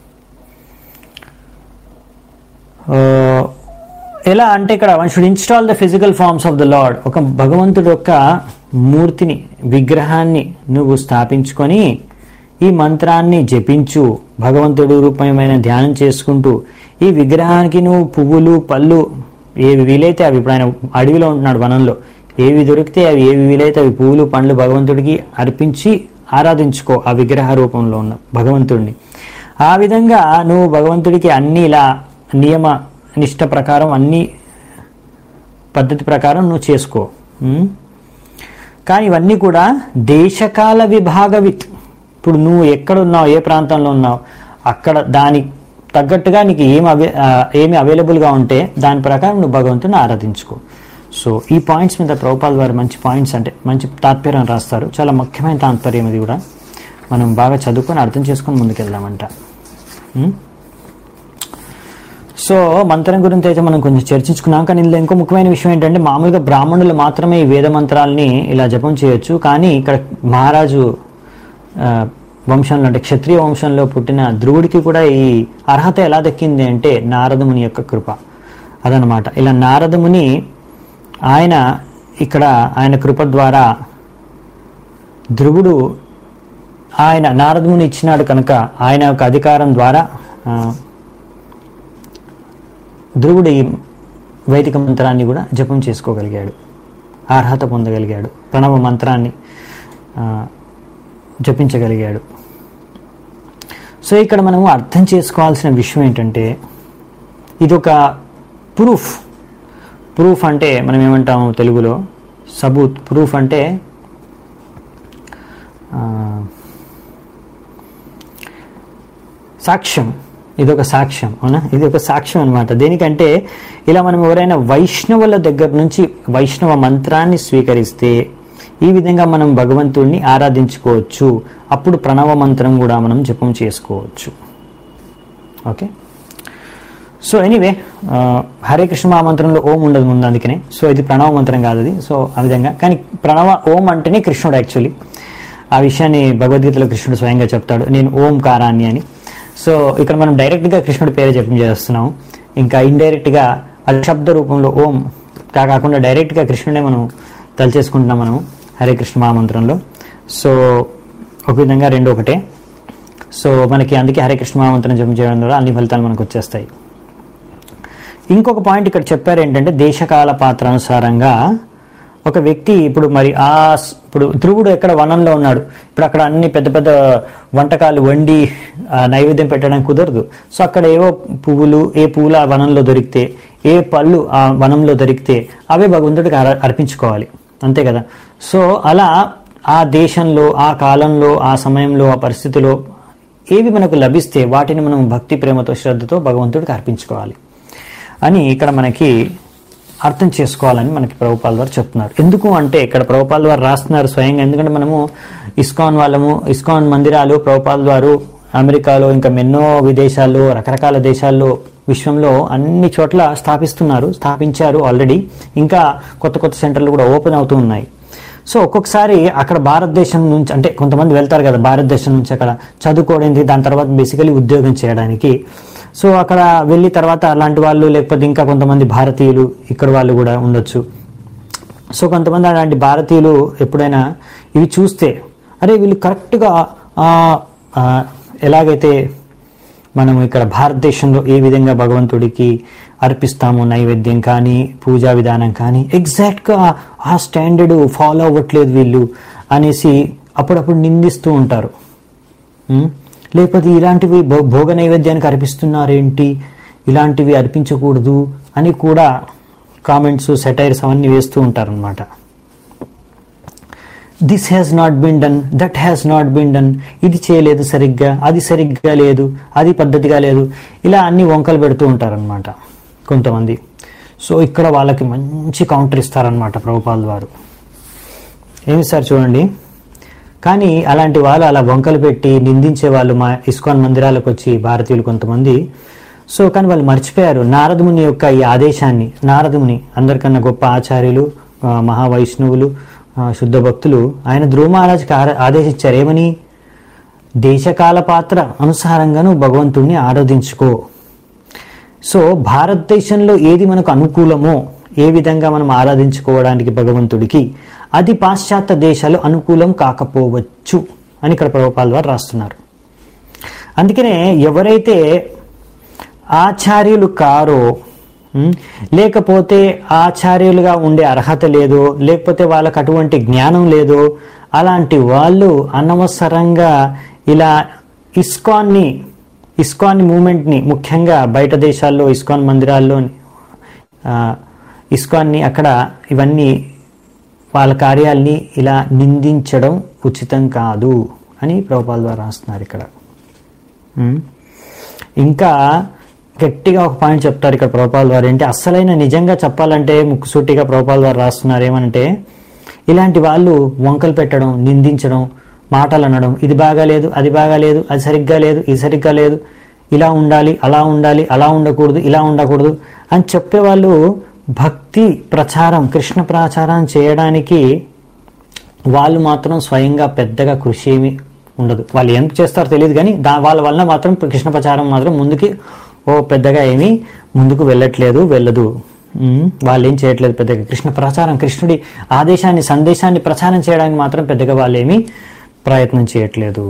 ఆ, ఎలా అంటే ఇక్కడ one should install the physical forms of the lord ఒక భగవంతుడు యొక్క మూర్తిని విగ్రహాన్ని నువ్వు స్థాపించుకొని ఈ మంత్రాన్ని జపించు భగవంతుడు రూపమైన ధ్యానం చేసుకుంటూ ఈ విగ్రహానికి నువ్వు పువ్వులు పళ్ళు ఏవి వీలైతే అవి ఇప్పుడు ఆయన అడవిలో ఉంటున్నాడు వనంలో ఏవి దొరికితే అవి ఏవి వీలైతే అవి పువ్వులు పండ్లు భగవంతుడికి అర్పించి ఆరాధించుకో ఆ విగ్రహ రూపంలో ఉన్న భగవంతుడిని ఆ విధంగా నువ్వు భగవంతుడికి అన్ని ఇలా నియమ నిష్ట ప్రకారం అన్ని పద్ధతి ప్రకారం నువ్వు చేసుకో ఉం? కానీ ఇవన్నీ కూడా దేశకాల విభాగవిత్ ఇప్పుడు నువ్వు ఎక్కడ ఉన్నావు ఏ ప్రాంతంలో ఉన్నావు అక్కడ దాని తగ్గట్టుగా నీకు ఏమి అవే ఆ, ఏమి అవైలబుల్గా ఉంటే దాని ప్రకారం నువ్వు భగవంతుని ఆరాధించుకో సో ఈ పాయింట్స్ మీద ప్రభుపాల్ వారు మంచి పాయింట్స్ అంటే మంచి తాత్పర్యం రాస్తారు చాలా ముఖ్యమైన తాత్పర్యం ఇది కూడా మనం బాగా చదువుకొని అర్థం చేసుకొని ముందుకెళ్దామంట ఉం? సో మంత్రం గురించి అయితే మనం కొంచెం చర్చించుకున్నాం కానీ ఇందులో ఇంకో ముఖ్యమైన విషయం ఏంటంటే మామూలుగా బ్రాహ్మణులు మాత్రమే ఈ వేద మంత్రాల్ని ఇలా జపం చేయొచ్చు కానీ ఇక్కడ మహారాజు ఆ, వంశంలో అంటే క్షత్రియ వంశంలో పుట్టిన ధ్రువుడికి కూడా ఈ అర్హత ఎలా దక్కింది అంటే నారదముని యొక్క కృప అదనమాట ఇలా నారదముని ఆయన ఇక్కడ ఆయన కృప ద్వారా ధ్రువుడు ఆయన నారదముని ఇచ్చినాడు కనుక ఆయన యొక్క అధికారం ద్వారా ఆ, ధ్రువుడు ఈ వైదిక మంత్రాన్ని కూడా జపం చేసుకోగలిగాడు అర్హత పొందగలిగాడు ప్రణవ మంత్రాన్ని ఆ, జపించగలిగాడు సో ఇక్కడ మనము అర్థం చేసుకోవాల్సిన విషయం ఏంటంటే ఇది ఒక ప్రూఫ్ ప్రూఫ్ అంటే మనం ఏమంటాము తెలుగులో సబూత్ ప్రూఫ్ అంటే ఆ, సాక్ష్యం ఇది ఒక సాక్ష్యం అవునా ఇది ఒక సాక్ష్యం అనమాట దేనికంటే ఇలా మనం ఎవరైనా వైష్ణవుల దగ్గర నుంచి వైష్ణవ మంత్రాన్ని స్వీకరిస్తే ఈ విధంగా మనం భగవంతుడిని ఆరాధించుకోవచ్చు అప్పుడు ప్రణవ మంత్రం కూడా మనం జపం చేసుకోవచ్చు okay so anyway Hare Krishna మహామంత్రంలో ఓం ఉండదు ముందు అందుకనే సో ఇది ప్రణవ మంత్రం కాదు అది సో ఆ విధంగా కానీ ప్రణవ ఓం అంటేనే కృష్ణుడు యాక్చువల్లీ ఆ విషయాన్ని భగవద్గీతలో కృష్ణుడు స్వయంగా చెప్తాడు నేను ఓంకారాన్ని అని సో ఇక్కడ మనం డైరెక్ట్గా కృష్ణుడి పేరు జపం చేస్తున్నాం ఇంకా ఇండైరెక్ట్గా అది శబ్ద రూపంలో ఓం కా కాకుండా డైరెక్ట్గా కృష్ణుడే మనం తలచేసుకుంటున్నాం మనము హరే కృష్ణ మహామంత్రంలో సో ఒక విధంగా రెండు ఒకటే సో మనకి అందుకే హరే కృష్ణ మహామంత్రం జపం చేయడం ద్వారా అన్ని ఫలితాలు మనకు వచ్చేస్తాయి ఇంకొక పాయింట్ ఇక్కడ చెప్పారు ఏంటంటే దేశకాల పాత్ర అనుసారంగా ఒక వ్యక్తి ఇప్పుడు మరి ఆ స్- ఇప్పుడు ధ్రువుడు ఎక్కడ వనంలో ఉన్నాడు ఇప్పుడు అక్కడ అన్ని పెద్ద పెద్ద వంటకాలు వండి ఆ, నైవేద్యం పెట్టడానికి కుదరదు సో అక్కడ ఏవో పువ్వులు ఏ పువ్వులు ఆ వనంలో దొరికితే ఏ పళ్ళు ఆ వనంలో దొరికితే అవే భగవంతుడికి అర- అర్పించుకోవాలి అంతే కదా సో అలా ఆ దేశంలో ఆ కాలంలో ఆ సమయంలో ఆ పరిస్థితిలో ఏవి మనకు లభిస్తే వాటిని మనం భక్తి ప్రేమతో శ్రద్ధతో భగవంతుడికి అర్పించుకోవాలి అని ఇక్కడ మనకి అర్థం చేసుకోవాలని మనకి ప్రభుపాల్ వారు చెప్తున్నారు ఎందుకు అంటే ఇక్కడ ప్రభుపాల్ వారు రాస్తున్నారు స్వయంగా ఎందుకంటే మనము ఇస్కాన్ వాళ్ళము ఇస్కాన్ మందిరాలు ప్రభుపాల్ వారు అమెరికాలో ఇంకా ఎన్నో విదేశాల్లో రకరకాల దేశాల్లో విశ్వంలో అన్ని చోట్ల స్థాపిస్తున్నారు స్థాపించారు ఆల్రెడీ ఇంకా కొత్త కొత్త సెంటర్లు కూడా ఓపెన్ అవుతూ ఉన్నాయి సో ఒక్కొక్కసారి అక్కడ భారతదేశం నుంచి అంటే కొంతమంది వెళ్తారు కదా భారతదేశం నుంచి అక్కడ చదువుకోవడానికి దాని తర్వాత బేసికలీ ఉద్యోగం చేయడానికి సో అక్కడ వెళ్ళి తర్వాత అలాంటి వాళ్ళు లేకపోతే ఇంకా కొంతమంది భారతీయులు ఇక్కడ వాళ్ళు కూడా ఉండొచ్చు సో కొంతమంది అలాంటి భారతీయులు ఎప్పుడైనా ఇవి చూస్తే అరే వీళ్ళు కరెక్ట్గా ఆ, ఆ, ఎలాగైతే మనం ఇక్కడ భారతదేశంలో ఏ విధంగా భగవంతుడికి అర్పిస్తాము నైవేద్యం కానీ పూజా విధానం కానీ ఎగ్జాక్ట్గా ఆ స్టాండర్డ్ ఫాలో అవ్వట్లేదు వీళ్ళు అనేసి అప్పుడప్పుడు నిందిస్తూ ఉంటారు ఉం? లేకపోతే ఇలాంటివి భో- భోగ నైవేద్యానికి అర్పిస్తున్నారేంటి ఇలాంటివి అర్పించకూడదు అని కూడా కామెంట్స్ సెటైర్స్ అవన్నీ వేస్తూ ఉంటారనమాట this has not been done that has not been done ఇది చేయలేదు సరిగ్గా అది సరిగ్గా లేదు అది పద్ధతిగా లేదు ఇలా అన్ని వంకలు పెడుతూ ఉంటారనమాట కొంతమంది సో ఇక్కడ వాళ్ళకి మంచి కౌంటర్ ఇస్తారనమాట ప్రభుపాల్ వారు ఏమి సార్ చూడండి కానీ అలాంటి వాళ్ళు అలా వంకలు పెట్టి నిందించే వాళ్ళు మా ఇస్కాన్ మందిరాలకు వచ్చి భారతీయులు కొంతమంది సో కానీ వాళ్ళు మర్చిపోయారు నారదముని యొక్క ఈ ఆదేశాన్ని నారదముని అందరికన్నా గొప్ప ఆచార్యులు ఆ, మహావైష్ణవులు ఆ, శుద్ధ భక్తులు ఆయన ధ్రువ మహారాజ్కి ఆ- ఆదేశించారు ఏమని దేశకాల పాత్ర అనుసారంగాను భగవంతుణ్ణి ఆరాధించుకో సో భారతదేశంలో ఏది మనకు అనుకూలమో ఏ విధంగా మనం ఆరాధించుకోవడానికి భగవంతుడికి అది పాశ్చాత్య దేశాలు అనుకూలం కాకపోవచ్చు అని ఇక్కడ ప్రభుపాల్ వారు రాస్తున్నారు అందుకనే ఎవరైతే ఆచార్యులు కారో ఉమ్, లేకపోతే ఆచార్యులుగా ఉండే అర్హత లేదో లేకపోతే వాళ్ళకు అటువంటి జ్ఞానం లేదో అలాంటి వాళ్ళు అనవసరంగా ఇలా ఇస్కాన్ని ఇస్కాన్ మూమెంట్ని ముఖ్యంగా బయట దేశాల్లో ఇస్కాన్ మందిరాల్లో ఆ, ఇస్కాన్ని అక్కడ ఇవన్నీ వాళ్ళ కార్యాల్ని ఇలా నిందించడం ఉచితం కాదు అని ప్రభుపాల్ ద్వారా రాస్తున్నారు ఇక్కడ ఉమ్. ఇంకా గట్టిగా ఒక పాయింట్ చెప్తారు ఇక్కడ ప్రభుపాల్ వారు ఏంటి అస్సలైన నిజంగా చెప్పాలంటే ముక్కుసూటిగా ప్రభుపాల్ వారు రాస్తున్నారు ఏమనంటే ఇలాంటి వాళ్ళు వంకలు పెట్టడం నిందించడం మాటలు అనడం ఇది బాగాలేదు అది బాగాలేదు అది సరిగ్గా లేదు ఇది సరిగ్గా లేదు ఇలా ఉండాలి అలా ఉండాలి అలా ఉండకూడదు ఇలా ఉండకూడదు అని చెప్పేవాళ్ళు భక్తి ప్రచారం కృష్ణ ప్రచారం చేయడానికి వాళ్ళు మాత్రం స్వయంగా పెద్దగా కృషి ఏమి ఉండదు వాళ్ళు ఎంత చేస్తారో తెలియదు కానీ దా వాళ్ళ వలన మాత్రం కృష్ణ ప్రచారం మాత్రం ముందుకి ఓ పెద్దగా ఏమీ ముందుకు వెళ్ళట్లేదు వెళ్ళదు ఉమ్, వాళ్ళు ఏం చేయట్లేదు పెద్దగా కృష్ణ ప్రచారం కృష్ణుడి ఆదేశాన్ని సందేశాన్ని ప్రచారం చేయడానికి మాత్రం పెద్దగా వాళ్ళు ఏమీ ప్రయత్నం చేయట్లేదు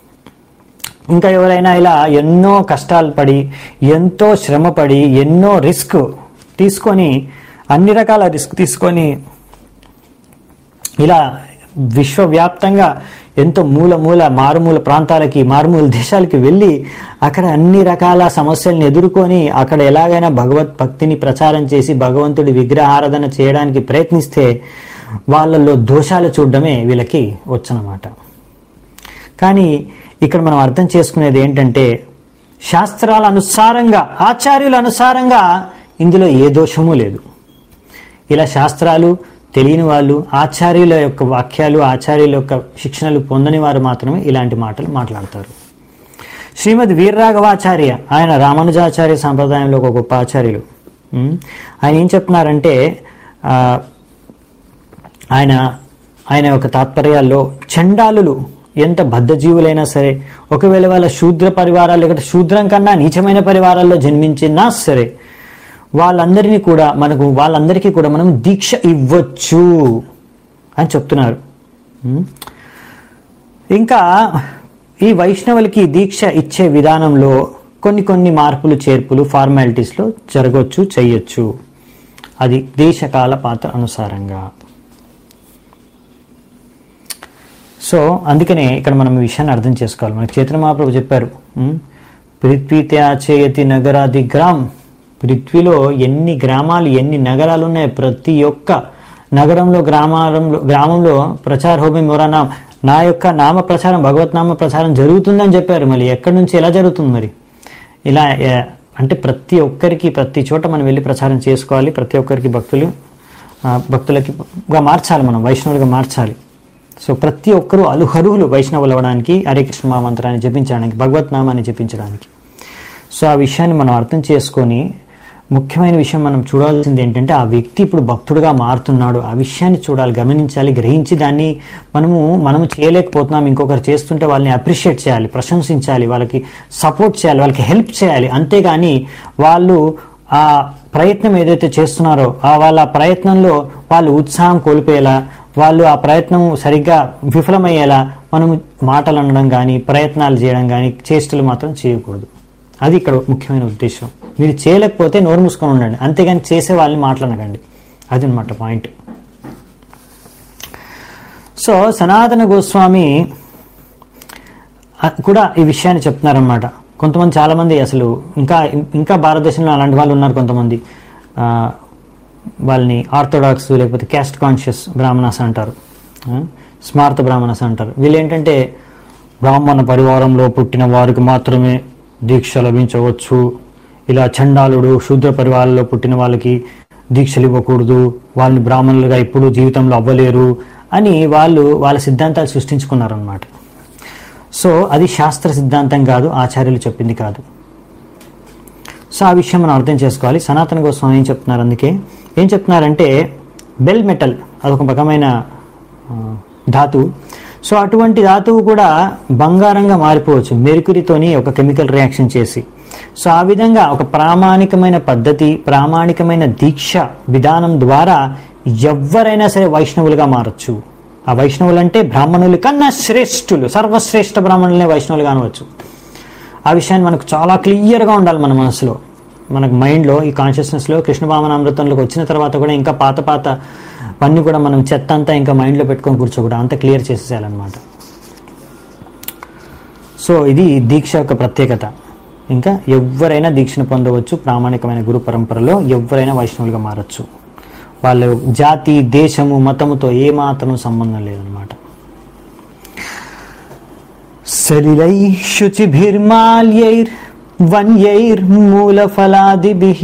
ఇంకా ఎవరైనా ఇలా ఎన్నో కష్టాలు పడి ఎంతో శ్రమ పడి ఎన్నో రిస్క్ తీసుకొని అన్ని రకాల రిస్క్ తీసుకొని ఇలా విశ్వవ్యాప్తంగా ఎంతో మూల మూల మారుమూల ప్రాంతాలకి మారుమూల దేశాలకి వెళ్ళి అక్కడ అన్ని రకాల సమస్యల్ని ఎదుర్కొని అక్కడ ఎలాగైనా భగవత్ భక్తిని ప్రచారం చేసి భగవంతుడి విగ్రహారాధన చేయడానికి ప్రయత్నిస్తే వాళ్ళల్లో దోషాలు చూడడమే వీళ్ళకి వచ్చనమాట కానీ ఇక్కడ మనం అర్థం చేసుకునేది ఏంటంటే శాస్త్రాల అనుసారంగా ఆచార్యుల అనుసారంగా ఇందులో ఏ దోషము లేదు ఇలా శాస్త్రాలు తెలియని వాళ్ళు ఆచార్యుల యొక్క వాక్యాలు ఆచార్యుల యొక్క శిక్షణలు పొందని వారు మాత్రమే ఇలాంటి మాటలు మాట్లాడతారు శ్రీమద్ వీర్రాఘవాచార్య ఆయన రామానుజాచార్య సంప్రదాయంలో ఒక గొప్ప ఆచార్యులు ఉమ్, ఆయన ఏం చెప్తున్నారంటే ఆ, ఆయన ఆయన యొక్క తాత్పర్యాల్లో చండాలులు ఎంత బద్ధజీవులైనా సరే ఒకవేళ వాళ్ళ శూద్ర పరివారాలు లేకపోతే శూద్రం కన్నా నీచమైన పరివారాల్లో జన్మించినా సరే వాళ్ళందరినీ కూడా మనకు వాళ్ళందరికీ కూడా మనం దీక్ష ఇవ్వచ్చు అని చెప్తున్నారు ఉం? ఇంకా ఈ వైష్ణవులకి దీక్ష ఇచ్చే విధానంలో కొన్ని కొన్ని మార్పులు చేర్పులు ఫార్మాలిటీస్లో జరగవచ్చు చెయ్యొచ్చు అది దేశకాల పాత్ర అనుసారంగా సో అందుకనే ఇక్కడ మనం ఈ విషయాన్ని అర్థం చేసుకోవాలి మనకి చైతన్య మహాప్రభు చెప్పారు ఉం? పృథ్వీత్యాచేయతి నగరాది గ్రామ్ పృథ్వీలో ఎన్ని గ్రామాలు ఎన్ని నగరాలు ఉన్నాయి ప్రతి ఒక్క నగరంలో గ్రామాలంలో గ్రామంలో ప్రచార హోమి మొరానా నా యొక్క నామ ప్రచారం భగవత్ నామ ప్రచారం జరుగుతుందని చెప్పారు మళ్ళీ ఎక్కడి నుంచి ఎలా జరుగుతుంది మరి ఇలా ఏ, అంటే ప్రతి ఒక్కరికి ప్రతి చోట మనం వెళ్ళి ప్రచారం చేసుకోవాలి ప్రతి ఒక్కరికి భక్తులు ఆ, భక్తులకి గా మార్చాలి మనం వైష్ణవులుగా మార్చాలి సో ప్రతి ఒక్కరూ అలుహరువులు వైష్ణవులు అవ్వడానికి హరే కృష్ణ మహామంత్రాన్ని జపించడానికి భగవత్ నామాన్ని జపించడానికి సో ఆ విషయాన్ని మనం అర్థం చేసుకొని ముఖ్యమైన విషయం మనం చూడాల్సింది ఏంటంటే ఆ వ్యక్తి ఇప్పుడు భక్తుడుగా మారుతున్నాడు ఆ విషయాన్ని చూడాలి గమనించాలి గ్రహించి దాన్ని మనము మనము చేయలేకపోతున్నాం ఇంకొకరు చేస్తుంటే వాళ్ళని అప్రిషియేట్ చేయాలి ప్రశంసించాలి వాళ్ళకి సపోర్ట్ చేయాలి వాళ్ళకి హెల్ప్ చేయాలి అంతేగాని వాళ్ళు ఆ ప్రయత్నం ఏదైతే చేస్తున్నారో ఆ వాళ్ళ ప్రయత్నంలో వాళ్ళు ఉత్సాహం కోల్పోయేలా వాళ్ళు ఆ ప్రయత్నం సరిగ్గా విఫలమయ్యేలా మనం మాటలు అనడం కానీ ప్రయత్నాలు చేయడం కానీ చేష్టలు మాత్రం చేయకూడదు అది ఇక్కడ ముఖ్యమైన ఉద్దేశం మీరు చేయలేకపోతే నోరు మూసుకొని ఉండండి అంతేగాని చేసే వాళ్ళని మాట్లాడకండి అది అనమాట పాయింట్ సో సనాతన గోస్వామి ఆ, కూడా ఈ విషయాన్ని చెప్తున్నారనమాట కొంతమంది చాలామంది అసలు ఇంకా ఇంకా భారతదేశంలో అలాంటి వాళ్ళు ఉన్నారు కొంతమంది ఆ, వాళ్ళని ఆర్థోడాక్స్ లేకపోతే క్యాస్ట్ కాన్షియస్ బ్రాహ్మణాస్ అంటారు ఆ, స్మార్త బ్రాహ్మణస్ అంటారు వీళ్ళు ఏంటంటే బ్రాహ్మణ పరివారంలో పుట్టిన వారికి మాత్రమే దీక్ష లభించవచ్చు ఇలా చండాలుడు శూద్ర పరివారంలో పుట్టిన వాళ్ళకి దీక్షలు ఇవ్వకూడదు వాళ్ళని బ్రాహ్మణులుగా ఎప్పుడూ జీవితంలో అవ్వలేరు అని వాళ్ళు వాళ్ళ సిద్ధాంతాలు సృష్టించుకున్నారనమాట సో అది శాస్త్ర సిద్ధాంతం కాదు ఆచార్యులు చెప్పింది కాదు సో ఆ విషయం మనం అర్థం చేసుకోవాలి సనాతన గోస్వామి ఏం చెప్తున్నారు అందుకే ఏం చెప్తున్నారంటే బెల్ మెటల్ అదొక రకమైన ఆ, ధాతువు సో అటువంటి ధాతువు కూడా బంగారంగా మారిపోవచ్చు మెరుకురితోని ఒక కెమికల్ రియాక్షన్ చేసి సో ఆ విధంగా ఒక ప్రామాణికమైన పద్ధతి ప్రామాణికమైన దీక్ష విధానం ద్వారా ఎవరైనా సరే వైష్ణవులుగా మారచ్చు ఆ వైష్ణవులు అంటే బ్రాహ్మణుల కన్నా శ్రేష్ఠులు సర్వశ్రేష్ఠ బ్రాహ్మణులనే వైష్ణవులుగా అనవచ్చు ఆ విషయాన్ని మనకు చాలా క్లియర్గా ఉండాలి మన మనసులో మనకు మైండ్లో ఈ కాన్షియస్నెస్లో కృష్ణ భావన అమృతంలోకి వచ్చిన తర్వాత కూడా ఇంకా పాత పాత అన్నీ కూడా మనం చెత్త అంతా ఇంకా మైండ్లో పెట్టుకొని కూర్చోకూడదు అంత క్లియర్ చేసేయాలన్నమాట సో ఇది దీక్ష యొక్క ప్రత్యేకత ఇంకా ఎవరైనా దీక్షను పొందవచ్చు ప్రామాణికమైన గురు పరంపరలో ఎవరైనా వైష్ణవులుగా మారచ్చు వాళ్ళ జాతి దేశము మతముతో ఏమాత్రం సంబంధం లేదనమాట సలిలై శుచిభిర్మాల్యైర్ వన్యైర్మూలఫలాదిభిः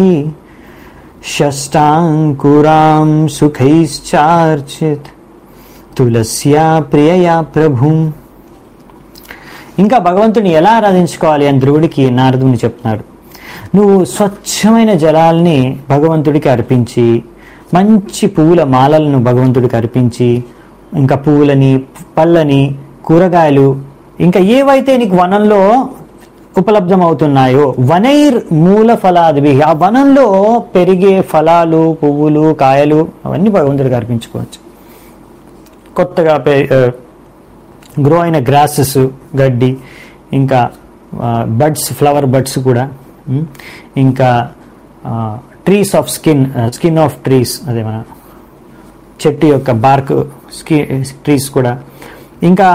షష్టాంకురాం సుఖైశ్చార్చిత్ తులస్యా ప్రియయా ప్రభుం ఇంకా భగవంతుని ఎలా ఆరాధించుకోవాలి అని ధ్రువుడికి నారదుని చెప్తున్నాడు నువ్వు స్వచ్ఛమైన జలాల్ని భగవంతుడికి అర్పించి మంచి పువ్వుల మాలలను భగవంతుడికి అర్పించి ఇంకా పువ్వులని పళ్ళని కూరగాయలు ఇంకా ఏవైతే నీకు వనంలో ఉపలబ్ధం అవుతున్నాయో వనైర్ మూల ఫలాదివి ఆ వనంలో పెరిగే ఫలాలు పువ్వులు కాయలు అవన్నీ భగవంతుడికి అర్పించుకోవచ్చు కొత్తగా పె గ్రో అయిన గ్రాసెస్ గడ్డి ఇంకా బడ్స్ ఫ్లవర్ బడ్స్ కూడా ఉమ్, ఇంకా trees of skin skin of trees అదే మన చెట్టు యొక్క బార్క్ స్కి ట్రీస్ కూడా ఇంకా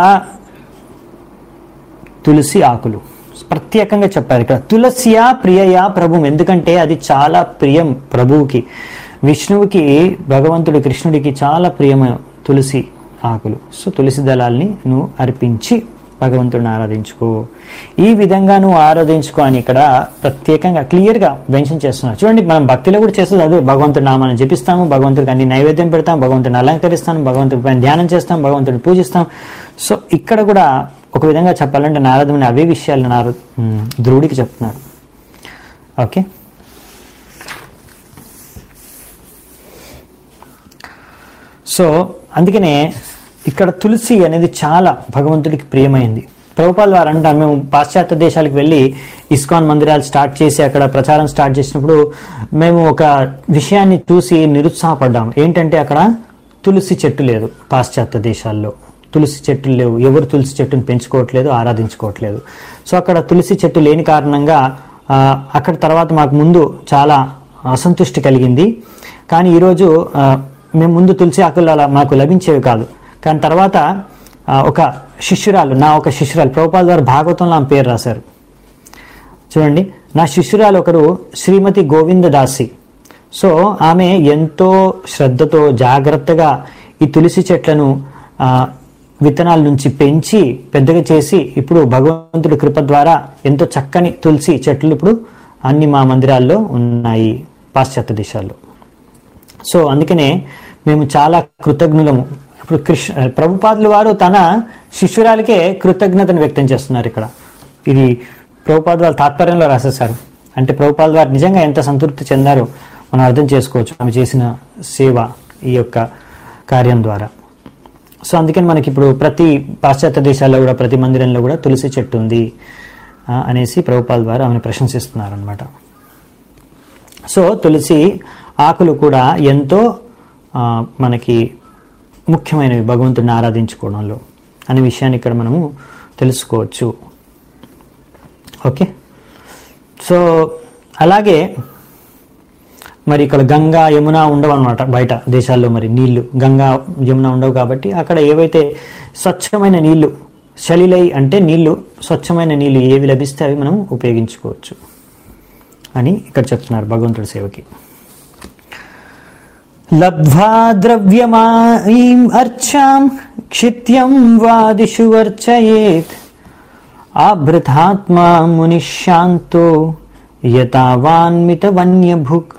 తులసి ఆకులు ప్రత్యేకంగా చెప్పారు ఇక్కడ తులసియా ప్రియయా ప్రభుం ఎందుకంటే అది చాలా ప్రియం ప్రభువుకి విష్ణువుకి భగవంతుడు కృష్ణుడికి చాలా ప్రియమైన తులసి ఆకులు సో తులసి దళాల్ని నువ్వు అర్పించి భగవంతుడిని ఆరాధించుకో ఈ విధంగా నువ్వు ఆరాధించుకో అని ఇక్కడ ప్రత్యేకంగా క్లియర్గా మెన్షన్ చేస్తున్నారు చూడండి మనం భక్తిలో కూడా చేస్తుంది అదే భగవంతుడి నామాన్ని జపిస్తాము భగవంతుడికి అన్ని నైవేద్యం పెడతాం భగవంతుడిని అలంకరిస్తాం భగవంతుడి పైన ధ్యానం చేస్తాం భగవంతుడిని పూజిస్తాం సో ఇక్కడ కూడా ఒక విధంగా చెప్పాలంటే నారదుని అవే విషయాలు నారద ఉమ్, ధ్రువుడికి చెప్తున్నారు ఓకే సో అందుకనే ఇక్కడ తులసి అనేది చాలా భగవంతుడికి ప్రియమైంది ప్రభుపాల్ వారు అంటారు మేము పాశ్చాత్య దేశాలకు వెళ్ళి ఇస్కాన్ మందిరాలు స్టార్ట్ చేసి అక్కడ ప్రచారం స్టార్ట్ చేసినప్పుడు మేము ఒక విషయాన్ని చూసి నిరుత్సాహపడ్డాం ఏంటంటే అక్కడ తులసి చెట్టు లేదు పాశ్చాత్య దేశాల్లో తులసి చెట్లు లేవు ఎవరు తులసి చెట్టును పెంచుకోవట్లేదు ఆరాధించుకోవట్లేదు సో అక్కడ తులసి చెట్టు లేని కారణంగా ఆ, అక్కడ తర్వాత మాకు ముందు చాలా అసంతృష్టి కలిగింది కానీ ఈరోజు ఆ, మేము ముందు తులసి ఆకులు అలా మాకు లభించేవి కాదు కానీ తర్వాత ఆ, ఒక శిష్యురాలు నా ఒక శిష్యురాలు ప్రభుపాల్ గారు భాగవతంలో ఆమె పేరు రాశారు చూడండి నా శిష్యురాలు ఒకరు శ్రీమతి గోవిందదాసి సో ఆమె ఎంతో శ్రద్ధతో జాగ్రత్తగా ఈ తులసి చెట్లను ఆ, విత్తనాల నుంచి పెంచి పెద్దగా చేసి ఇప్పుడు భగవంతుడి కృప ద్వారా ఎంతో చక్కని తులసి చెట్లు ఇప్పుడు అన్ని మా మందిరాల్లో ఉన్నాయి పాశ్చాత్య దేశాల్లో సో అందుకనే మేము చాలా కృతజ్ఞులము ఇప్పుడు కృష్ణ ప్రభుపాదులు వారు తన శిష్యురాలకే కృతజ్ఞతను వ్యక్తం చేస్తున్నారు ఇక్కడ ఇది ప్రభుపాద్ వారు తాత్పర్యంలో రాసేశారు అంటే ప్రభుపాద్ వారు నిజంగా ఎంత సంతృప్తి చెందారో మనం అర్థం చేసుకోవచ్చు ఆమె చేసిన సేవ ఈ యొక్క కార్యం ద్వారా సో అందుకని మనకి ఇప్పుడు ప్రతి పాశ్చాత్య దేశాల్లో కూడా ప్రతి మందిరంలో కూడా తులసి చెట్టు ఉంది ఆ, అనేసి ప్రభుపాల్ వారు ఆమెను ప్రశంసిస్తున్నారు అనమాట సో తులసి ఆకులు కూడా ఎంతో ఆ, మనకి ముఖ్యమైనవి భగవంతుడిని ఆరాధించుకోవడంలో అనే విషయాన్ని ఇక్కడ మనము తెలుసుకోవచ్చు ఓకే సో అలాగే మరి ఇక్కడ గంగా యమున ఉండవు అనమాట బయట దేశాల్లో మరి నీళ్లు గంగా యమున ఉండవు కాబట్టి అక్కడ ఏవైతే స్వచ్ఛమైన నీళ్లు చలిలై అంటే నీళ్లు స్వచ్ఛమైన నీళ్లు ఏవి లభిస్తే అవి మనం ఉపయోగించుకోవచ్చు అని ఇక్కడ చెప్తున్నారు భగవంతుడి సేవకి లబ్ధ్వా ద్రవ్యమాం అర్చాం క్షిత్యం వాదిషు వర్చయేత్ ఆభృతాత్మా మునిశాంతో యతావాన్మిత వన్యభుక్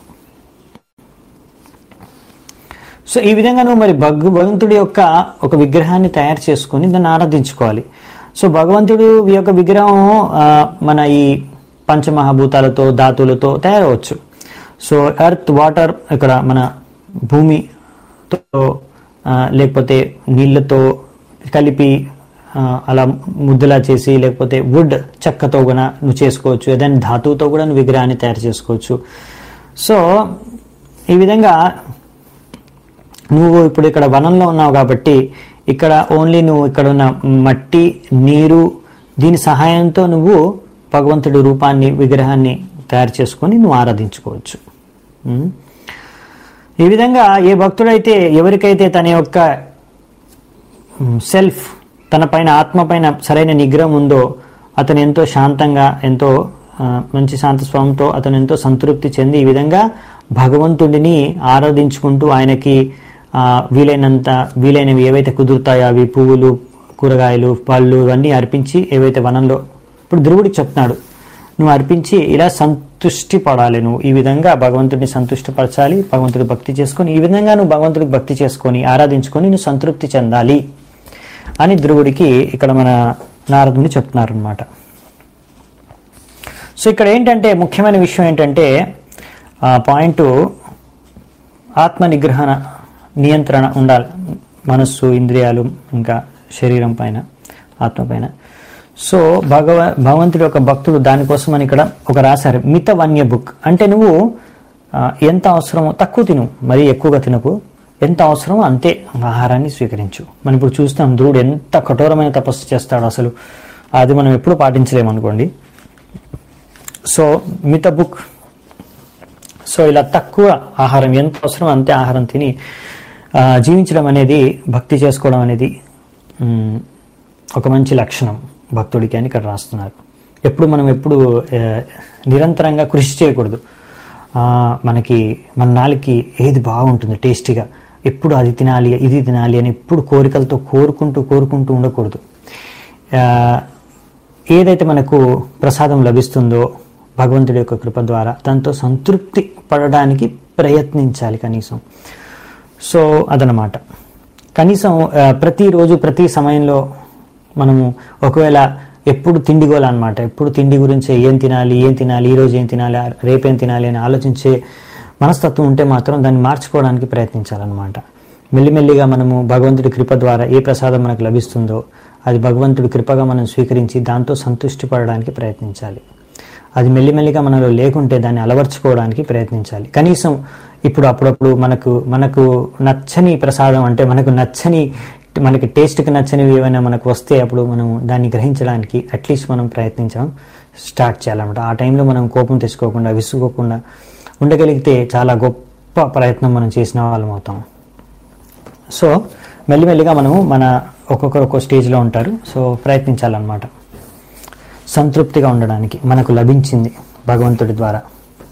సో ఈ విధంగా నువ్వు మరి భగవంతుడి యొక్క ఒక విగ్రహాన్ని తయారు చేసుకొని దాన్ని ఆరాధించుకోవాలి సో భగవంతుడు యొక్క విగ్రహం ఆ, మన ఈ పంచమహాభూతాలతో ధాతులతో తయారవచ్చు సో ఎర్త్ వాటర్ ఇక్కడ మన భూమితో ఆ, లేకపోతే నీళ్ళతో కలిపి ఆ, అలా ముద్దలా చేసి లేకపోతే వుడ్ చెక్కతో కూడా నువ్వు చేసుకోవచ్చు ఏదైనా ధాతువుతో కూడా నువ్వు విగ్రహాన్ని తయారు చేసుకోవచ్చు సో ఈ విధంగా నువ్వు ఇప్పుడు ఇక్కడ వనంలో ఉన్నావు కాబట్టి ఇక్కడ ఓన్లీ నువ్వు ఇక్కడ ఉన్న మట్టి నీరు దీని సహాయంతో నువ్వు భగవంతుడి రూపాన్ని విగ్రహాన్ని తయారు చేసుకొని నువ్వు ఆరాధించుకోవచ్చు ఉం? ఈ విధంగా ఏ భక్తుడైతే ఎవరికైతే తన యొక్క సెల్ఫ్ తన పైన ఆత్మ పైన సరైన నిగ్రహం ఉందో అతను ఎంతో శాంతంగా ఎంతో ఆ, మంచి శాంత స్వభావంతో అతను ఎంతో సంతృప్తి చెంది ఈ విధంగా భగవంతుడిని ఆరాధించుకుంటూ ఆయనకి ఆ, వీలైనంత వీలైనవి ఏవైతే కుదురుతాయో అవి పువ్వులు కూరగాయలు పళ్ళు ఇవన్నీ అర్పించి ఏవైతే వనంలో ఇప్పుడు ధ్రువుడికి చెప్తున్నాడు నువ్వు అర్పించి ఇలా సంతుష్టి పడాలి నువ్వు ఈ విధంగా భగవంతుడిని సంతుష్టిపరచాలి భగవంతుడి భక్తి చేసుకొని ఈ విధంగా నువ్వు భగవంతుడికి భక్తి చేసుకొని ఆరాధించుకొని నువ్వు సంతృప్తి చెందాలి అని ధ్రువుడికి ఇక్కడ మన నారదుని చెప్తున్నారు అనమాట సో ఇక్కడ ఏంటంటే ముఖ్యమైన విషయం ఏంటంటే ఆ పాయింట్ ఆత్మ నిగ్రహణ నియంత్రణ ఉండాలి మనస్సు ఇంద్రియాలు ఇంకా శరీరం పైన ఆత్మ పైన సో భగవ భగవంతుడి యొక్క భక్తుడు దానికోసం అని ఇక్కడ ఒక రాశారు మిత వన్య బుక్ అంటే నువ్వు ఆ, ఎంత అవసరమో తక్కువ తిను మరీ ఎక్కువగా తినకు ఎంత అవసరమో అంతే ఆహారాన్ని స్వీకరించు మనం ఇప్పుడు చూస్తాం ధ్రువుడు ఎంత కఠోరమైన తపస్సు చేస్తాడు అసలు అది మనం ఎప్పుడు పాటించలేము అనుకోండి సో మిత బుక్ సో ఇలా తక్కువ ఆహారం ఎంత అవసరం అంతే ఆహారం తిని ఆ, జీవించడం అనేది భక్తి చేసుకోవడం అనేది మ్, ఒక మంచి లక్షణం భక్తుడికి అని ఇక్కడ రాస్తున్నారు ఎప్పుడు మనం ఎప్పుడు ఆ, నిరంతరంగా కృషి చేయకూడదు ఆ, మనకి మన నాలుగుకి ఏది బాగుంటుంది టేస్టీగా ఎప్పుడు అది తినాలి ఇది తినాలి అని ఎప్పుడు కోరికలతో కోరుకుంటూ కోరుకుంటూ ఉండకూడదు ఆ, ఏదైతే మనకు ప్రసాదం లభిస్తుందో భగవంతుడి యొక్క కృప ద్వారా దాంతో సంతృప్తి పడడానికి ప్రయత్నించాలి కనీసం సో అదనమాట కనీసం ఆ, ప్రతిరోజు ప్రతి సమయంలో మనము ఒకవేళ ఎప్పుడు తిండిగోలు అనమాట ఎప్పుడు తిండి గురించి ఏం తినాలి ఏం తినాలి ఈ రోజు ఏం తినాలి ఆ రేపేం తినాలి అని ఆలోచించే మనస్తత్వం ఉంటే మాత్రం దాన్ని మార్చుకోవడానికి ప్రయత్నించాలన్నమాట మెల్లిమెల్లిగా మనము భగవంతుడి కృప ద్వారా ఏ ప్రసాదం మనకు లభిస్తుందో అది భగవంతుడి కృపగా మనం స్వీకరించి దాంతో సంతృష్టి పడడానికి ప్రయత్నించాలి అది మెల్లిమెల్లిగా మనలో లేకుంటే దాన్ని అలవర్చుకోవడానికి ప్రయత్నించాలి కనీసం ఇప్పుడు అప్పుడప్పుడు మనకు మనకు నచ్చని ప్రసాదం అంటే మనకు నచ్చని మనకి టేస్ట్కి నచ్చనివి ఏమైనా మనకు వస్తే అప్పుడు మనం దాన్ని గ్రహించడానికి అట్లీస్ట్ మనం ప్రయత్నించడం స్టార్ట్ చేయాలన్నమాట ఆ టైంలో మనం కోపం తెచ్చుకోకుండా విసుగోకుండా ఉండగలిగితే చాలా గొప్ప ప్రయత్నం మనం చేసిన వాళ్ళం అవుతాం సో మెల్లిమెల్లిగా మనము మన ఒక్కొక్కరు ఒక్కో స్టేజ్లో ఉంటారు సో ప్రయత్నించాలన్నమాట సంతృప్తిగా ఉండడానికి మనకు లభించింది భగవంతుడి ద్వారా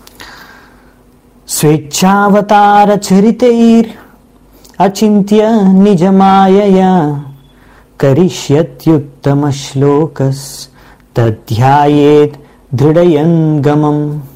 స్వేచ్ఛావతార చరితైర్ అచింత్య నిజమాయయా కరిష్యత్యుత్తమ శ్లోకస్ తధ్యాయేత్ దృఢయంగమం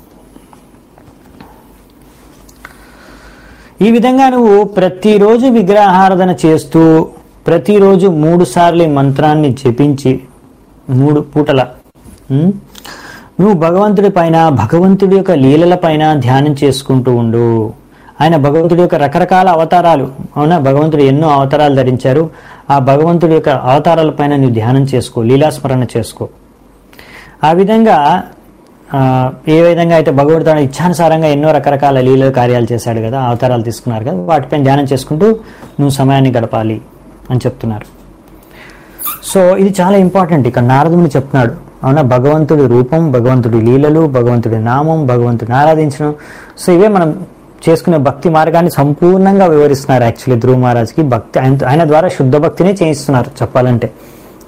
ఈ విధంగా నువ్వు ప్రతిరోజు విగ్రహారాధన చేస్తూ ప్రతిరోజు మూడు సార్లు ఈ మంత్రాన్ని జపించి మూడు పూటల ఉం? నువ్వు భగవంతుడి పైన భగవంతుడి యొక్క లీలల పైన ధ్యానం చేసుకుంటూ ఉండు ఆయన భగవంతుడి యొక్క రకరకాల అవతారాలు అవునా భగవంతుడు ఎన్నో అవతారాలు ధరించారు ఆ భగవంతుడి యొక్క అవతారాల పైన నువ్వు ధ్యానం చేసుకో లీలాస్మరణ చేసుకో ఆ విధంగా ఆ, ఏ విధంగా అయితే భగవంతుడు తన ఇచ్ఛానుసారంగా ఎన్నో రకరకాల లీల కార్యాలు చేశాడు కదా అవతారాలు తీసుకున్నారు కదా వాటిపైన ధ్యానం చేసుకుంటూ నువ్వు సమయాన్ని గడపాలి అని చెప్తున్నారు సో ఇది చాలా ఇంపార్టెంట్ ఇక్కడ నారదుని చెప్తున్నాడు అవునా భగవంతుడి రూపం భగవంతుడి లీలలు భగవంతుడి నామం భగవంతుడిని ఆరాధించడం సో ఇవే మనం చేసుకునే భక్తి మార్గాన్ని సంపూర్ణంగా వివరిస్తున్నారు యాక్చువల్లీ ధ్రువ మహారాజ్కి భక్తి ఆయన ఆయన ద్వారా శుద్ధ భక్తినే చేయిస్తున్నారు చెప్పాలంటే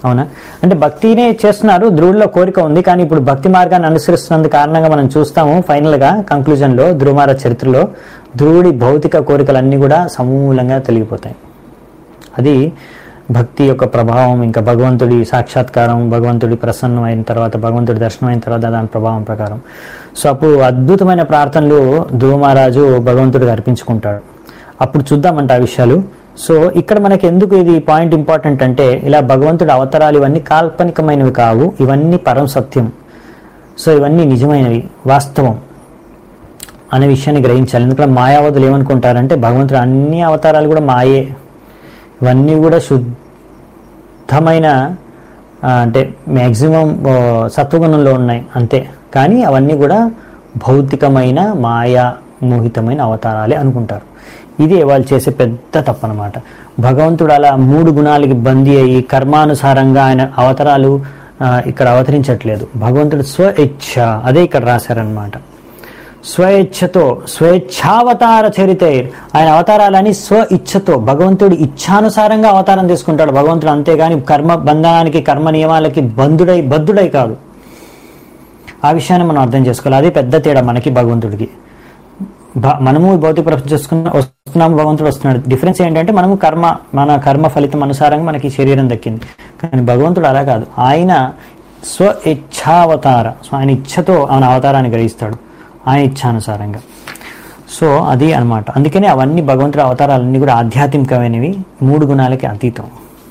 అవునా అంటే భక్తినే చేస్తున్నారు ధ్రువుల్లో కోరిక ఉంది కానీ ఇప్పుడు భక్తి మార్గాన్ని అనుసరిస్తున్నందు కారణంగా మనం చూస్తాము ఫైనల్ గా కంక్లూజన్ లో ధ్రువమార చరిత్రలో ధ్రువుడి భౌతిక కోరికలన్నీ కూడా సమూలంగా తొలగిపోతాయి అది భక్తి యొక్క ప్రభావం ఇంకా భగవంతుడి సాక్షాత్కారం భగవంతుడి ప్రసన్నం అయిన తర్వాత భగవంతుడి దర్శనం అయిన తర్వాత దాని ప్రభావం ప్రకారం సో అప్పుడు అద్భుతమైన ప్రార్థనలు ధ్రువమహారాజు భగవంతుడికి అర్పించుకుంటాడు అప్పుడు చూద్దామంట ఆ విషయాలు సో ఇక్కడ మనకి ఎందుకు ఇది పాయింట్ ఇంపార్టెంట్ అంటే ఇలా భగవంతుడి అవతారాలు ఇవన్నీ కాల్పనికమైనవి కావు ఇవన్నీ పరం సత్యం సో ఇవన్నీ నిజమైనవి వాస్తవం అనే విషయాన్ని గ్రహించాలి ఎందుకంటే మాయావతులు ఏమనుకుంటారంటే భగవంతుడు అన్ని అవతారాలు కూడా మాయే ఇవన్నీ కూడా శుద్ధమైన ఆ, అంటే మ్యాక్సిమం సత్వగుణంలో ఉన్నాయి అంతే కానీ అవన్నీ కూడా భౌతికమైన మాయా మోహితమైన అవతారాలే అనుకుంటారు ఇది వాళ్ళు చేసే పెద్ద తప్పనమాట భగవంతుడు అలా మూడు గుణాలకి బందీ అయ్యి కర్మానుసారంగా ఆయన అవతారాలు ఆ, ఇక్కడ అవతరించట్లేదు భగవంతుడు స్వ ఇచ్ఛ అదే ఇక్కడ రాశారనమాట స్వేచ్ఛతో స్వేచ్ఛావతార చరితైర్ ఆయన అవతారాలని స్వ ఇచ్ఛతో భగవంతుడి ఇచ్ఛానుసారంగా అవతారం తీసుకుంటాడు భగవంతుడు అంతేగాని కర్మ బంధనానికి కర్మ నియమాలకి బంధుడై బద్ధుడై కాదు ఆ విషయాన్ని మనం అర్థం చేసుకోవాలి అదే పెద్ద తేడా మనకి భగవంతుడికి భ- మనము ఈ భౌతిక ప్రపంచం చేసుకున్న వస్తున్నాము భగవంతుడు వస్తున్నాడు డిఫరెన్స్ ఏంటంటే మనము కర్మ మన కర్మ ఫలితం అనుసారంగా మనకి ఈ శరీరం దక్కింది కానీ భగవంతుడు అలా కాదు ఆయన స్వ ఇచ్ఛావతార సో ఆయన ఇచ్ఛతో ఆయన అవతారాన్ని గ్రహిస్తాడు ఆయన ఇచ్ఛానుసారంగా సో అది అన్నమాట అందుకనే అవన్నీ భగవంతుడి అవతారాలన్నీ కూడా ఆధ్యాత్మికమైనవి మూడు గుణాలకి అతీతం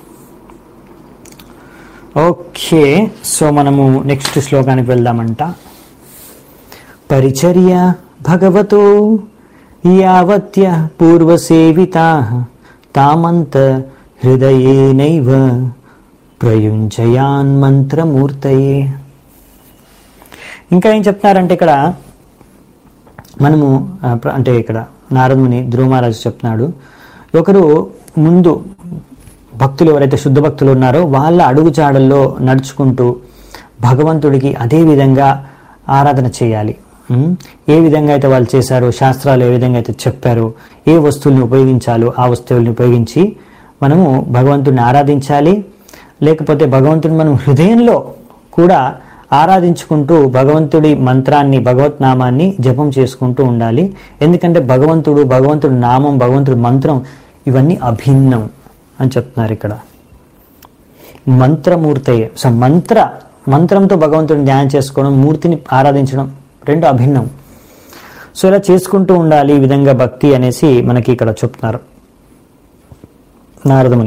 ఓకే సో మనము నెక్స్ట్ శ్లోకానికి వెళ్దామంట పరిచర్య భగవతో యావత్య పూర్వసేవితా తామంత హృదయేనైవ ప్రయుంజయాన్ మంత్రమూర్తయే ఇంకా ఏం చెప్తున్నారంటే ఇక్కడ మనము ఆ, ప్ర- అంటే ఇక్కడ నారదుని ధ్రువమహారాజు చెప్తున్నాడు ఒకరు ముందు భక్తులు ఎవరైతే శుద్ధ భక్తులు ఉన్నారో వాళ్ళ అడుగుజాడల్లో నడుచుకుంటూ భగవంతుడికి అదే విధంగా ఆరాధన చేయాలి ఉమ్, ఏ విధంగా అయితే వాళ్ళు చేశారో శాస్త్రాలు ఏ విధంగా అయితే చెప్పారో ఏ వస్తువుల్ని ఉపయోగించాలో ఆ వస్తువుల్ని ఉపయోగించి మనము భగవంతుడిని ఆరాధించాలి లేకపోతే భగవంతుడిని మనం హృదయంలో కూడా ఆరాధించుకుంటూ భగవంతుడి మంత్రాన్ని భగవత్ నామాన్ని జపం చేసుకుంటూ ఉండాలి ఎందుకంటే భగవంతుడు భగవంతుడి నామం భగవంతుడి మంత్రం ఇవన్నీ అభిన్నం అని చెప్తున్నారు ఇక్కడ మంత్రమూర్తయ్యే సో మంత్ర మంత్రంతో భగవంతుడిని ధ్యానం చేసుకోవడం మూర్తిని ఆరాధించడం రెండు అభిన్నం సో ఇలా చేసుకుంటూ ఉండాలి ఈ విధంగా భక్తి అనేసి మనకి ఇక్కడ చెప్తున్నారు నారదముని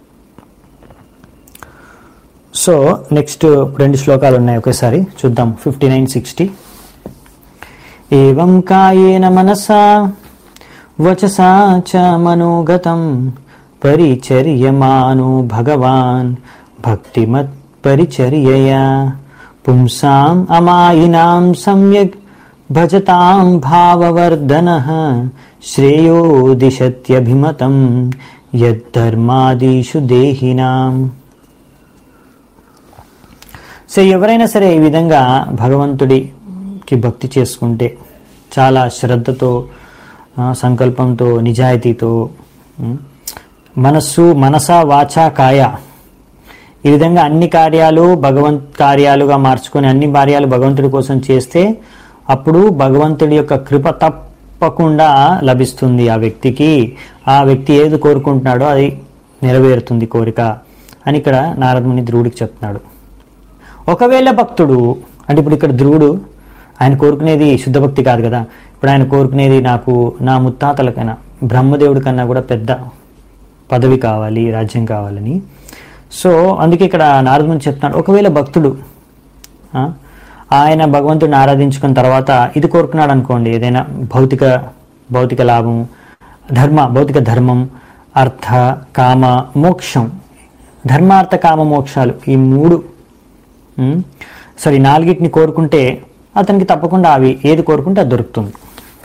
సో నెక్స్ట్ రెండు శ్లోకాలు ఉన్నాయి ఒకేసారి చూద్దాం ఫిఫ్టీ నైన్ సిక్స్టీ ఏం కాయేన మనసా వచసా చ మనోగతం పరిచర్యమానో భగవాన్ భక్తిమత్ పరిచర్యయా పుంసాం అమాయినాం సమ్యక్ భజతాం భావవర్ధన శ్రేయో దిశత్యభిమతం యద్ధర్మాదిషు దేహినాం సో ఎవరైనా సరే ఈ విధంగా భగవంతుడికి భక్తి చేసుకుంటే చాలా శ్రద్ధతో ఆ, సంకల్పంతో నిజాయితీతో ఉం, మనస్సు మనస వాచ కాయ ఈ విధంగా అన్ని కార్యాలు భగవంత్ కార్యాలుగా మార్చుకొని అన్ని కార్యాలు భగవంతుడి కోసం చేస్తే అప్పుడు భగవంతుడి యొక్క కృప తప్పకుండా లభిస్తుంది ఆ వ్యక్తికి ఆ వ్యక్తి ఏది కోరుకుంటున్నాడో అది నెరవేరుతుంది కోరిక అని ఇక్కడ నారదముని ధ్రువుడికి చెప్తున్నాడు ఒకవేళ భక్తుడు అంటే ఇప్పుడు ఇక్కడ ధ్రువుడు ఆయన కోరుకునేది శుద్ధ భక్తి కాదు కదా ఇప్పుడు ఆయన కోరుకునేది నాకు నా ముత్తాతలకైనా బ్రహ్మదేవుడి కన్నా కూడా పెద్ద పదవి కావాలి రాజ్యం కావాలని సో అందుకే ఇక్కడ నారదుని చెప్తున్నాడు ఒకవేళ భక్తుడు ఆ, ఆయన భగవంతుడిని ఆరాధించుకున్న తర్వాత ఇది కోరుకున్నాడు అనుకోండి ఏదైనా భౌతిక భౌతిక లాభం ధర్మ భౌతిక ధర్మం అర్థ కామ మోక్షం ధర్మార్థ కామ మోక్షాలు ఈ మూడు ఉమ్, సరే ఈ నాలుగిటిని కోరుకుంటే అతనికి తప్పకుండా అవి ఏది కోరుకుంటే అది దొరుకుతుంది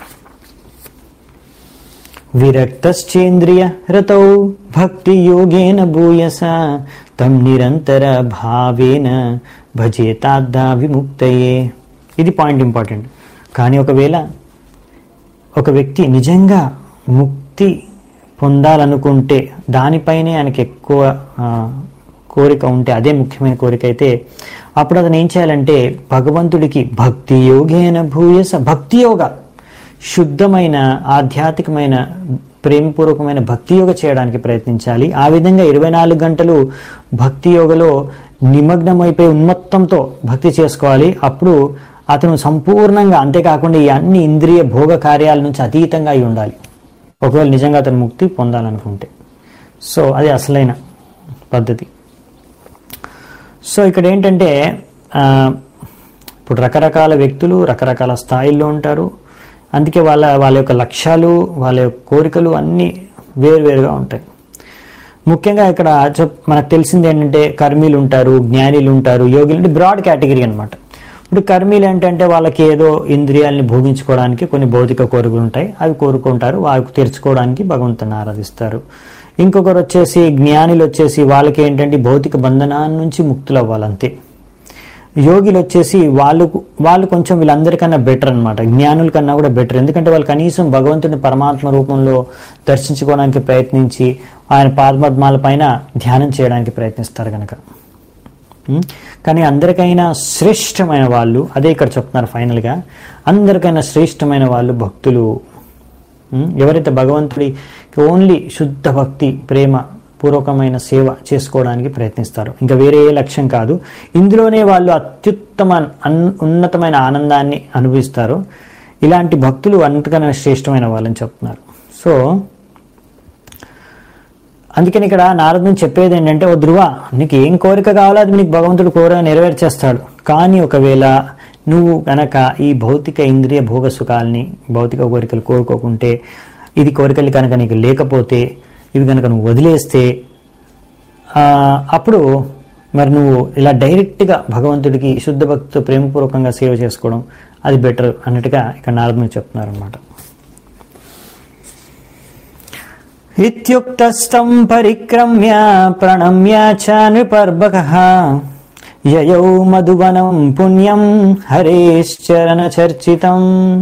విరక్తశ్చేంద్రియ రతౌ భక్తి యోగేన భూయస తం నిరంతర భావేన భజేతాద్దా విముక్తయే ఇది పాయింట్ ఇంపార్టెంట్ కానీ ఒకవేళ ఒక వ్యక్తి నిజంగా ముక్తి పొందాలనుకుంటే దానిపైనే ఆయనకి ఎక్కువ ఆ, కోరిక ఉంటే అదే ముఖ్యమైన కోరిక అయితే అప్పుడు అతను ఏం చేయాలంటే భగవంతుడికి భక్తి యోగేన భూయస భక్తి యోగ శుద్ధమైన ఆధ్యాత్మికమైన ప్రేమపూర్వకమైన భక్తి యోగ చేయడానికి ప్రయత్నించాలి ఆ విధంగా ఇరవై నాలుగు గంటలు భక్తి యోగలో నిమగ్నమైపోయి ఉన్మత్తంతో భక్తి చేసుకోవాలి అప్పుడు అతను సంపూర్ణంగా అంతేకాకుండా ఈ అన్ని ఇంద్రియ భోగ కార్యాల నుంచి అతీతంగా అయి ఉండాలి ఒకవేళ నిజంగా అతను ముక్తి పొందాలనుకుంటే సో అది అసలైన పద్ధతి సో ఇక్కడ ఏంటంటే ఆ, ఇప్పుడు రకరకాల వ్యక్తులు రకరకాల స్థాయిల్లో ఉంటారు అందుకే వాళ్ళ వాళ్ళ యొక్క లక్ష్యాలు వాళ్ళ యొక్క కోరికలు అన్నీ వేరువేరుగా ఉంటాయి ముఖ్యంగా ఇక్కడ చెప్- మనకు తెలిసింది ఏంటంటే కర్మీలు ఉంటారు జ్ఞానిలు ఉంటారు యోగులు అంటే బ్రాడ్ కేటగిరీ అన్నమాట ఇప్పుడు కర్మీలు ఏంటంటే వాళ్ళకి ఏదో ఇంద్రియాలని భోగించుకోవడానికి కొన్ని భౌతిక కోరికలు ఉంటాయి అవి కోరుకుంటారు వారికి తీర్చుకోవడానికి భగవంతుని ఆరాధిస్తారు ఇంకొకరు వచ్చేసి జ్ఞానులు వచ్చేసి వాళ్ళకి ఏంటంటే భౌతిక బంధనాల నుంచి ముక్తులు అవ్వాలంతే యోగిలు వచ్చేసి వాళ్ళు వాళ్ళు కొంచెం వీళ్ళందరికన్నా బెటర్ అన్నమాట జ్ఞానుల కన్నా కూడా బెటర్ ఎందుకంటే వాళ్ళు కనీసం భగవంతుని పరమాత్మ రూపంలో దర్శించుకోవడానికి ప్రయత్నించి ఆయన పాదపద్మాల పైన ధ్యానం చేయడానికి ప్రయత్నిస్తారు కనుక ఉం? కానీ అందరికైనా శ్రేష్టమైన వాళ్ళు అదే ఇక్కడ చెప్తున్నారు ఫైనల్గా అందరికైనా శ్రేష్టమైన వాళ్ళు భక్తులు ఉం? ఎవరైతే భగవంతుడికి ఓన్లీ శుద్ధ భక్తి ప్రేమ పూర్వకమైన సేవ చేసుకోవడానికి ప్రయత్నిస్తారు ఇంకా వేరే ఏ లక్ష్యం కాదు ఇందులోనే వాళ్ళు అత్యుత్తమ అన్- ఉన్నతమైన ఆనందాన్ని అనుభవిస్తారు ఇలాంటి భక్తులు అంతకన్నా శ్రేష్టమైన వాళ్ళని చెప్తున్నారు సో అందుకని ఇక్కడ నారదుని చెప్పేది ఏంటంటే ఓ ధ్రువ నీకు ఏం కోరిక కావాలో అది నీకు భగవంతుడు కోర నెరవేర్చేస్తాడు కానీ ఒకవేళ నువ్వు గనక ఈ భౌతిక ఇంద్రియ భోగ సుఖాలని భౌతిక కోరికలు కోరుకోకుంటే ఇది కోరికలు కనుక నీకు లేకపోతే ఇవి కనుక నువ్వు వదిలేస్తే ఆ, అప్పుడు మరి నువ్వు ఇలా డైరెక్ట్గా భగవంతుడికి శుద్ధ భక్తితో ప్రేమపూర్వకంగా సేవ చేసుకోవడం అది బెటర్ అన్నట్టుగా ఇక్కడ నారదుని చెప్తున్నారు అనమాట ఇత్యుక్తస్థం పరిక్రమ్య ప్రణమ్య చ నృపర్భకః యయౌ మధువనం పుణ్యం హరేశ్చరణ చర్చితం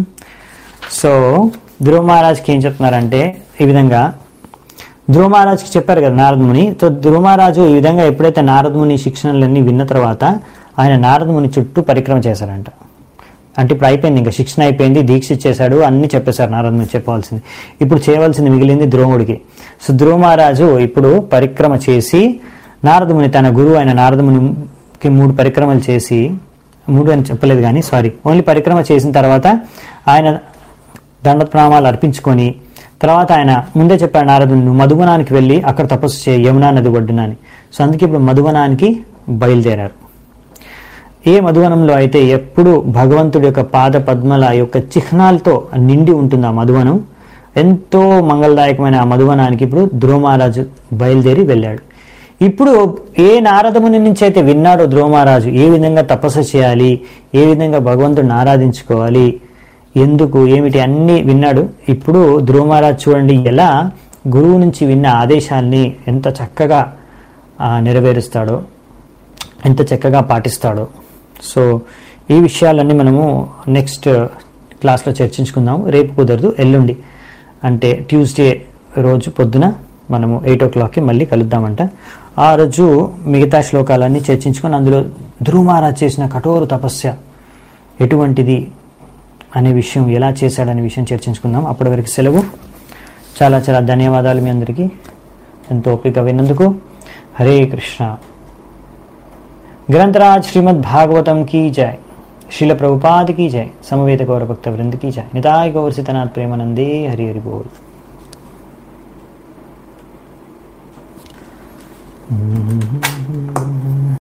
సో ధ్రువ మహారాజ్కి ఏం చెప్తున్నారంటే ఈ విధంగా ధ్రువ మహారాజ్కి చెప్పారు కదా నారదముని సో ధ్రువ మహారాజు ఈ విధంగా ఎప్పుడైతే నారదముని శిక్షణలన్నీ విన్న తర్వాత ఆయన నారదముని చుట్టూ పరిక్రమ చేశారంట అంటే ఇప్పుడు అయిపోయింది ఇంకా శిక్షణ అయిపోయింది దీక్ష ఇచ్చేశాడు అన్ని చెప్పేశారు నారదముని చెప్పవలసింది ఇప్పుడు చేయవలసింది మిగిలింది ద్రోణుడికి సో ధ్రువ మహారాజు ఇప్పుడు పరిక్రమ చేసి నారదముని తన గురువు అయిన నారదమునికి మూడు పరిక్రమలు చేసి మూడు అని చెప్పలేదు కానీ సారీ ఓన్లీ పరిక్రమ చేసిన తర్వాత ఆయన దండ ప్రణామాలు అర్పించుకొని తర్వాత ఆయన ముందే చెప్పాడు నారదుడు నువ్వు మధువనానికి వెళ్ళి అక్కడ తపస్సు చేయి యమునా నది ఒడ్డున అని సో అందుకే ఇప్పుడు మధువనానికి బయలుదేరారు ఏ మధువనంలో అయితే ఎప్పుడు భగవంతుడి యొక్క పాద పద్మల యొక్క చిహ్నాలతో నిండి ఉంటుంది ఆ మధువనం ఎంతో మంగళదాయకమైన ఆ మధువనానికి ఇప్పుడు ధ్రువమహారాజు బయలుదేరి వెళ్ళాడు ఇప్పుడు ఏ నారదముని నుంచి అయితే విన్నాడో ధ్రువమహారాజు ఏ విధంగా తపస్సు చేయాలి ఏ విధంగా భగవంతుడిని ఆరాధించుకోవాలి ఎందుకు ఏమిటి అన్ని విన్నాడు ఇప్పుడు ధ్రువమహారాజు చూడండి ఎలా గురువు నుంచి విన్న ఆదేశాల్ని ఎంత చక్కగా ఆ, నెరవేరుస్తాడో ఎంత చక్కగా పాటిస్తాడో సో ఈ విషయాలన్నీ మనము నెక్స్ట్ క్లాస్లో చర్చించుకుందాము రేపు కుదరదు ఎల్లుండి అంటే ట్యూస్డే రోజు పొద్దున మనము ఎయిట్ ఓ క్లాక్కి మళ్ళీ కలుద్దామంట ఆ రోజు మిగతా శ్లోకాలన్నీ చర్చించుకొని అందులో ధ్రువ మహారాజ్ చేసిన కఠోర తపస్య ఎటువంటిది అనే విషయం ఎలా చేశాడనే విషయం చర్చించుకుందాం అప్పటి వరకు సెలవు చాలా చాలా ధన్యవాదాలు మీ అందరికీ ఎంతో ఓపిక విన్నందుకు హరే కృష్ణ ग्रंथराज श्रीमद् भागवतम की जय शिल प्रभुपाद की जय समवेत गौर भक्त वृंद की जय निताय गौर सितनाथ प्रेमानंदे हरि हरि बोल Mm-hmm.